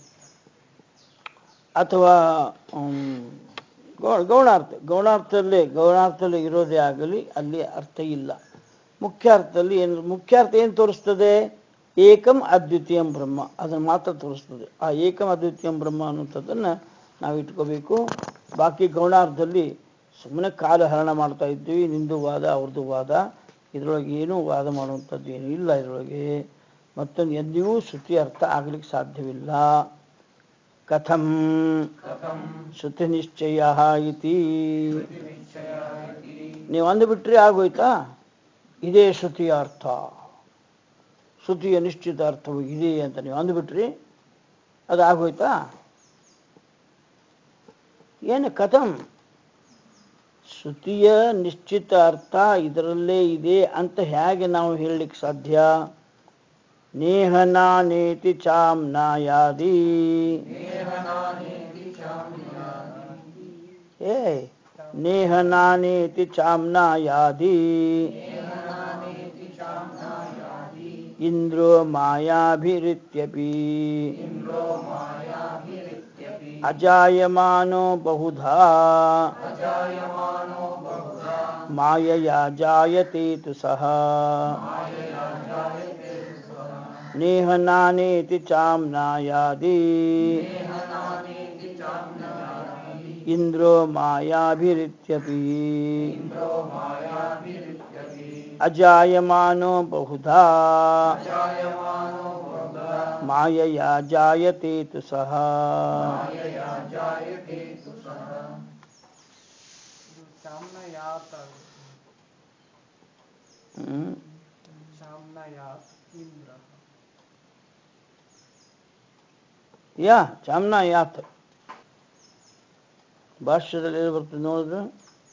ಅಥವಾ ಹ್ಮ್, ಗೌ- ಗೌಣಾರ್ಥ ಗೌಣಾರ್ಥದಲ್ಲಿ ಗೌಣಾರ್ಥದಲ್ಲಿ ಇರೋದೇ ಆಗಲಿ ಅಲ್ಲಿ ಅರ್ಥ ಇಲ್ಲ ಮುಖ್ಯಾರ್ಥದಲ್ಲಿ ಏನು ಮುಖ್ಯಾರ್ಥ ಏನು ತೋರಿಸ್ತದೆ ಏಕಂ ಅದ್ವಿತೀಯಂ ಬ್ರಹ್ಮ ಅದನ್ನು ಮಾತ್ರ ತೋರಿಸ್ತದೆ ಆ ಏಕಂ ಅದ್ವಿತೀಯಂ ಬ್ರಹ್ಮ ಅನ್ನುವಂಥದ್ದನ್ನು ನಾವು ಇಟ್ಕೋಬೇಕು ಬಾಕಿ ಗೌಣಾರ್ಥದಲ್ಲಿ ಸುಮ್ಮನೆ ಕಾಲ ಹರಣ ಮಾಡ್ತಾ ಇದ್ದೀವಿ ನಿಂದು ವಾದ ಅವ್ರದ್ದು ವಾದ ಇದರೊಳಗೆ ಏನೂ ವಾದ ಮಾಡುವಂಥದ್ದು ಏನೂ ಇಲ್ಲ ಇದರೊಳಗೆ ಮತ್ತೊಂದು ಎಂದಿಗೂ ಶ್ರುತಿ ಅರ್ಥ ಆಗ್ಲಿಕ್ಕೆ ಸಾಧ್ಯವಿಲ್ಲ ಕಥಂ ಶ್ರುತಿ ನಿಶ್ಚಯ ಇತಿ ನೀವು ಅಂದುಬಿಟ್ರೆ ಆಗೋಯ್ತಾ ಇದೇ ಶ್ರುತಿಯ ಅರ್ಥ ಶ್ರುತಿಯ ನಿಶ್ಚಿತ ಅರ್ಥವು ಇದೆ ಅಂತ ನೀವು ಅಂದುಬಿಟ್ರಿ ಅದು ಆಗೋಯ್ತಾ ಏನು ಕಥಂ ಶ್ರುತಿಯ ನಿಶ್ಚಿತ ಅರ್ಥ ಇದರಲ್ಲೇ ಇದೆ ಅಂತ ಹೇಗೆ ನಾವು ಹೇಳಲಿಕ್ಕೆ ಸಾಧ್ಯ ನೇಹನಾನೇತಿ ಚಾಮ್ನಾಯಾದಿ ಏ ನೇಹನಾನೇತಿ ಚಾಮ್ನಾಯಾದಿ ಇಂದ್ರೋ ಮಾಯಾಭಿರಿತ್ಯಪಿ ಅಜಾಯಮಾನೋ ಬಹುಧಾ ಮಾಯಯಾ ಜಾಯತೆ ತು ಸಹ ನೇಹನಾನೇತಿ ಚಾಮ್ನಾಯಾದಿ ಇಂದ್ರೋ ಮಾಯಾಭಿರಿತ್ಯಪಿ ಅಜಾಯಮಾನೋ ಬಹುಧಾ ಮಾಯಯಾ ಜಾಯತೆ ತು ಸಹ ಇದು ಚಾಮ್ನಯಾತ್ ಹ್ಮ್. ಚಾಮ್ನಯಾತ್ ಇಂದ್ರ ಯಾ ಚಾಮ್ನ ಯಾತ್ ಭಾಷ್ಯದಲ್ಲಿ ಏನು ಬರ್ತದೆ ನೋಡಿದ್ರೆ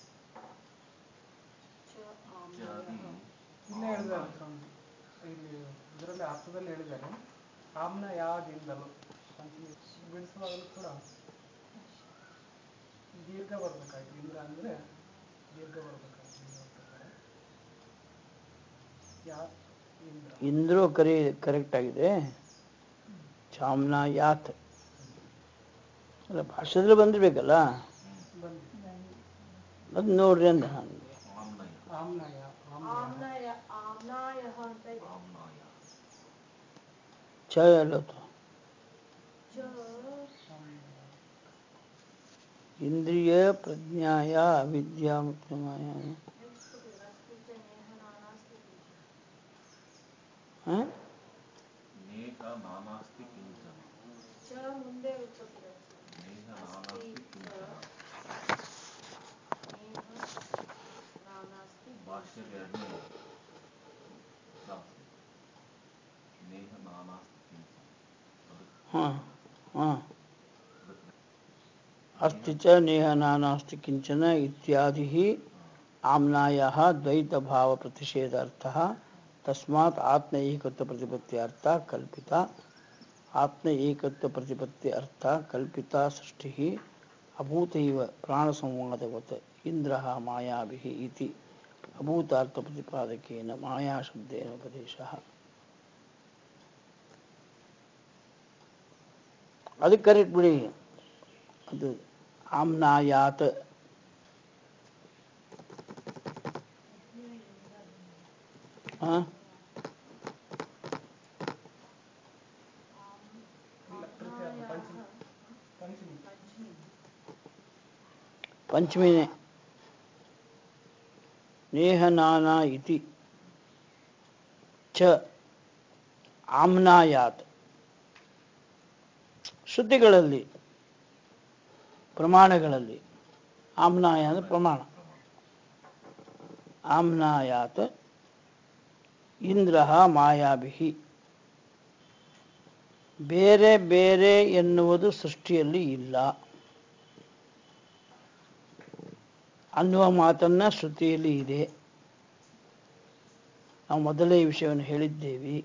ಇಲ್ಲೇ ಹೇಳಿದ್ದಾರೆ ಸ್ವಾಮಿ. ಇಲ್ಲಿ ಇದರಲ್ಲಿ ಅರ್ಥದಲ್ಲಿ ಹೇಳಿದ್ದಾರೆ ಚಾಮ್ನಯಾದಿಂದಲೂ ಅಂತ ಬಿಡಿಸುವಾಗಲೂ ಕೂಡ ದೀರ್ಘ ಬರ್ಬೇಕಾಯ್ತು ಇಂದ್ರ ಅಂದ್ರೆ ದೀರ್ಘ ಬರ್ಬೇಕಾಯ್ತು ಇಂದ್ರ ಪ್ರಕಾರ ಯಾತ್ ಇಂದ್ರ ಇಂದ್ರೂ ಕರಿ ಕರೆಕ್ಟ್ ಆಗಿದೆ ಚಾಮ್ನ ಯಾತ್ ಅಲ್ಲ ಭಾಷೆದಲ್ಲಿ ಬಂದಿರ್ಬೇಕಲ್ಲ ಬಂದಿದೆ ಅದು ನೋಡ್ರಿ ಅಂದ ಆಮ್ನಯ ಆಮ್ನಯ ಆಮ್ನಾಯ ಆಮ್ನಾಯಃ ಅಂತ ಇದೆ ಚ ಎಲ್ಲತ್ತು ಇಂದ್ರಿಯ ಪ್ರಜ್ಞಾಯ ಅವಿದ್ಯಾ ಮತ್ತು ಮಾಯಾ ಹ? ನೇಹ ನಾನಾಸ್ತಿ ಕಿಂಚನ ಮುಂದೆ ಉತ್ಪತ್ತಿ ನೇಹ ನಾನಾಸ್ತಿ ಕಿಂಚನ ಭಾಷ್ಯದ ಎರಡನೇ ಪ್ರಾಪ್ತಿ ನೇಹ ನಾನಾಸ್ತಿ ಕಿಂಚನ ಅದಕ್ಕೆ ಹ ಹ ಅದಕ್ಕೆ ಅಸ್ತಿ ಚ ನೇಹ ನಾನಾಸ್ತಿ ಕಿಂಚನ ಇತ್ಯಾದಿ ಆಮ್ನಾಯ ದ್ವೈತ ಭಾವ ಪ್ರತಿಷೇಧಾರ್ಥ ತಸ್ಮಾತ್ ಆತ್ಮ ಏಕತ್ವ ಪ್ರತಿಪತ್ತಿ ಅರ್ಥ ಕಲ್ಪಿತ ಆತ್ಮ ಏಕತ್ವ ಪ್ರತಿಪತ್ತಿ ಅರ್ಥ ಕಲ್ಪಿತ ಸೃಷ್ಟಿ ಅಭೂತೈವ ಪ್ರಾಣ ಸಂವಾದವತ್ ಇಂದ್ರ ಮಾಯಾಭಿ ಇತಿ ಅಭೂತಾರ್ಥ ಪ್ರತಿಪಾದಕೇನ ಮಾಯಾ ಶಬ್ದೇನ ಉಪದೇಶ ಅದಕ್ಕೆ ಕರೆಕ್ಟ್ ಬಿಡಿ ಅದು ಆಮ್ನಾಯಾತ್ ಹಾ ಇಲ್ಲ ತೃತೀಯ ಅಲ್ಲ, ಪಂಚಮಿ ಪಂಚಮಿ ಪಂಚಮಿನೇ ನೇಹ ನಾನಾ ಇತಿ ಚ ಆಮ್ನಾಯಾತ್ ಶ್ರುತಿಗಳಲ್ಲಿ ಪ್ರಮಾಣಗಳಲ್ಲಿ ಆಮ್ನಾಯ ಅಂದ್ರೆ ಪ್ರಮಾಣ ಆಮ್ನಾಯಾತ್ ಇಂದ್ರ ಮಾಯಾಭಿ ಬೇರೆ ಬೇರೆ ಎನ್ನುವುದು ಸೃಷ್ಟಿಯಲ್ಲಿ ಇಲ್ಲ ಅನ್ನುವ ಮಾತನ್ನ ಶ್ರುತಿಯಲ್ಲಿ ಇದೆ ನಾವು ಮೊದಲೇ ಈ ವಿಷಯವನ್ನು ಹೇಳಿದ್ದೇವೆ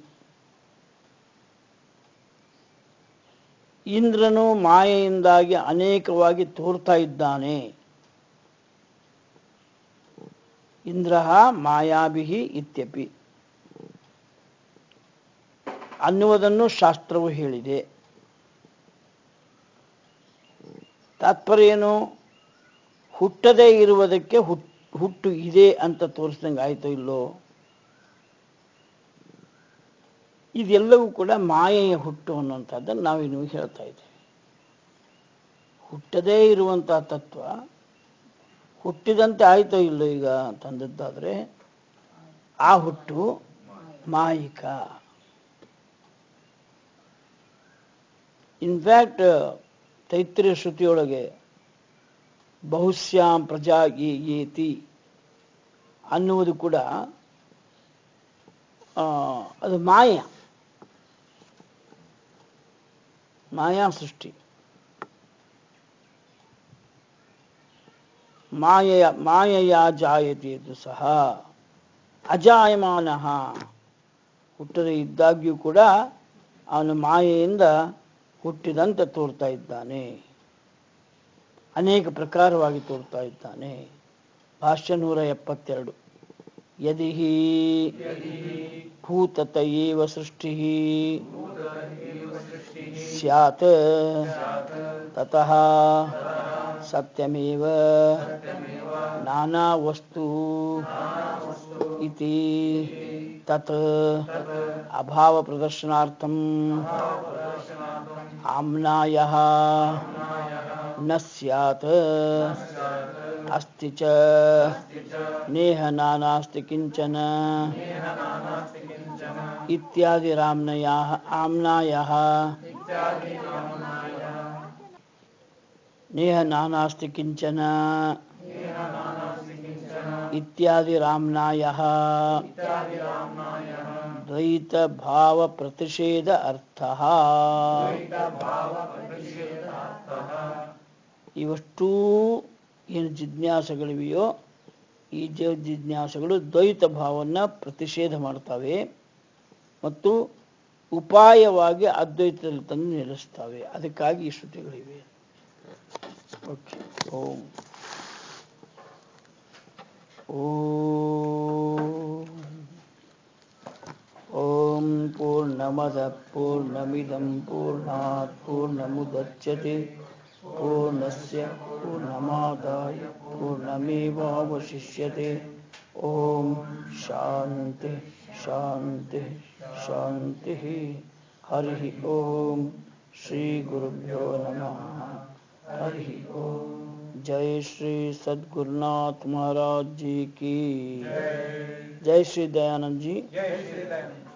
ಇಂದ್ರನು ಮಾಯೆಯಿಂದಾಗಿ ಅನೇಕವಾಗಿ ತೋರ್ತಾ ಇದ್ದಾನೆ ಇಂದ್ರ ಮಾಯಾಭಿ ಇತ್ಯಪಿ ಅನ್ನುವುದನ್ನು ಶಾಸ್ತ್ರವು ಹೇಳಿದೆ ತಾತ್ಪರ್ಯ ಏನು ಹುಟ್ಟದೇ ಇರುವುದಕ್ಕೆ ಹುಟ್- ಹುಟ್ಟು ಇದೆ ಅಂತ ತೋರಿಸ್ದಂಗೆ ಆಯ್ತೋ ಇಲ್ಲೋ ಇದೆಲ್ಲವೂ ಕೂಡ ಮಾಯೆಯ ಹುಟ್ಟು ಅನ್ನುವಂಥದ್ದನ್ನು ನಾವು ಇನ್ನು ಹೇಳ್ತಾ ಇದ್ದೇವೆ ಹುಟ್ಟದೇ ಇರುವಂತಹ ತತ್ವ ಹುಟ್ಟಿದಂತೆ ಆಯ್ತೋ ಇಲ್ಲೋ ಈಗ ಅಂತಂದದ್ದಾದ್ರೆ ಆ ಹುಟ್ಟು ಮಾಯಿಕ ಇನ್ಫ್ಯಾಕ್ಟ್ ತೈತ್ರಿಯ ಶ್ರುತಿಯೊಳಗೆ ಬಹುಶ್ಯಾಂ ಪ್ರಜಾ ಯೇ ಯೇತಿ ಅನ್ನುವುದು ಕೂಡ ಆ, ಅದು ಮಾಯ ಮಾಯಾ ಸೃಷ್ಟಿ ಮಾಯೆಯ ಮಾಯೆಯ ಜಾಯತೆ ಇದು ಸಹ ಅಜಾಯಮಾನ ಹುಟ್ಟದೇ ಇದ್ದಾಗ್ಯೂ ಕೂಡ ಅವನು ಮಾಯೆಯಿಂದ ಹುಟ್ಟಿದಂತೆ ತೋರ್ತಾ ಇದ್ದಾನೆ ಅನೇಕ ಪ್ರಕಾರವಾಗಿ ತೋರ್ತಾ ಇದ್ದಾನೆ ಭಾಷ್ಯ ನೂರ ಎಪ್ಪತ್ತೆರಡು ಯದಿ ಭೂತತ ಏವ ಸೃಷ್ಟಿ ಸ್ಯಾತ್ ತತಃ ಸತ್ಯಮೇವ ನಾನಾ ವಸ್ತು ಇತಿ ತತ್ ಅಭಾವ ಪ್ರದರ್ಶನಾರ್ಥಂ ಆಮ್ನಾಯ ನ ಸ್ಯಾತ್ ಅಸ್ತಿ ಚ ನೇಹ ನಾನಾಸ್ತಿ ಕಿಂಚನ ಇತ್ಯಾದಿ ರಾಮ್ನಯ ಆಮ್ನಾಯ ನೇಹ ನಾನಾಸ್ತಿ ಕಿಂಚನ ಇತ್ಯಾದಿ ರಾಮ್ನಾಯ ದ್ವೈತ ಭಾವ ಪ್ರತಿಷೇಧ ಅರ್ಥ ಇವಷ್ಟೂ ಏನು ಜಿಜ್ಞಾಸೆಗಳಿವೆಯೋ ಈ ಜ ಜಿಜ್ಞಾಸೆಗಳು ದ್ವೈತ ಭಾವನ್ನ ಪ್ರತಿಷೇಧ ಮಾಡ್ತವೆ ಮತ್ತು ಉಪಾಯವಾಗಿ ಅದ್ವೈತದಲ್ಲಿ ತಂದು ನಿಲ್ಲಿಸ್ತವೆ ಅದಕ್ಕಾಗಿ ಈ ಶ್ರುತಿಗಳಿವೆ ಓಕೆ ಓಂ ಓಂ ಓಂ ಪೂರ್ಣಮದ ಪೂರ್ಣಮಿದಂ ಪೂರ್ಣಾತ್ ಪೂರ್ಣಮುದಚ್ಯತೆ ಪೂರ್ಣಸ್ಯ ಪೂರ್ಣಮಾದಾಯ ಪೂರ್ಣಮೇವಾವಶಿಷ್ಯತೆ ಓಂ ಶಾಂತಿ ಶಾಂತಿ ಶಾಂತಿ हरि ओम श्री गुरुभ्यो नमः हरि ओम जय श्री सद्गुरुनाथ महाराज जी की जय श्री दयानंद जी जय श्री दयानंद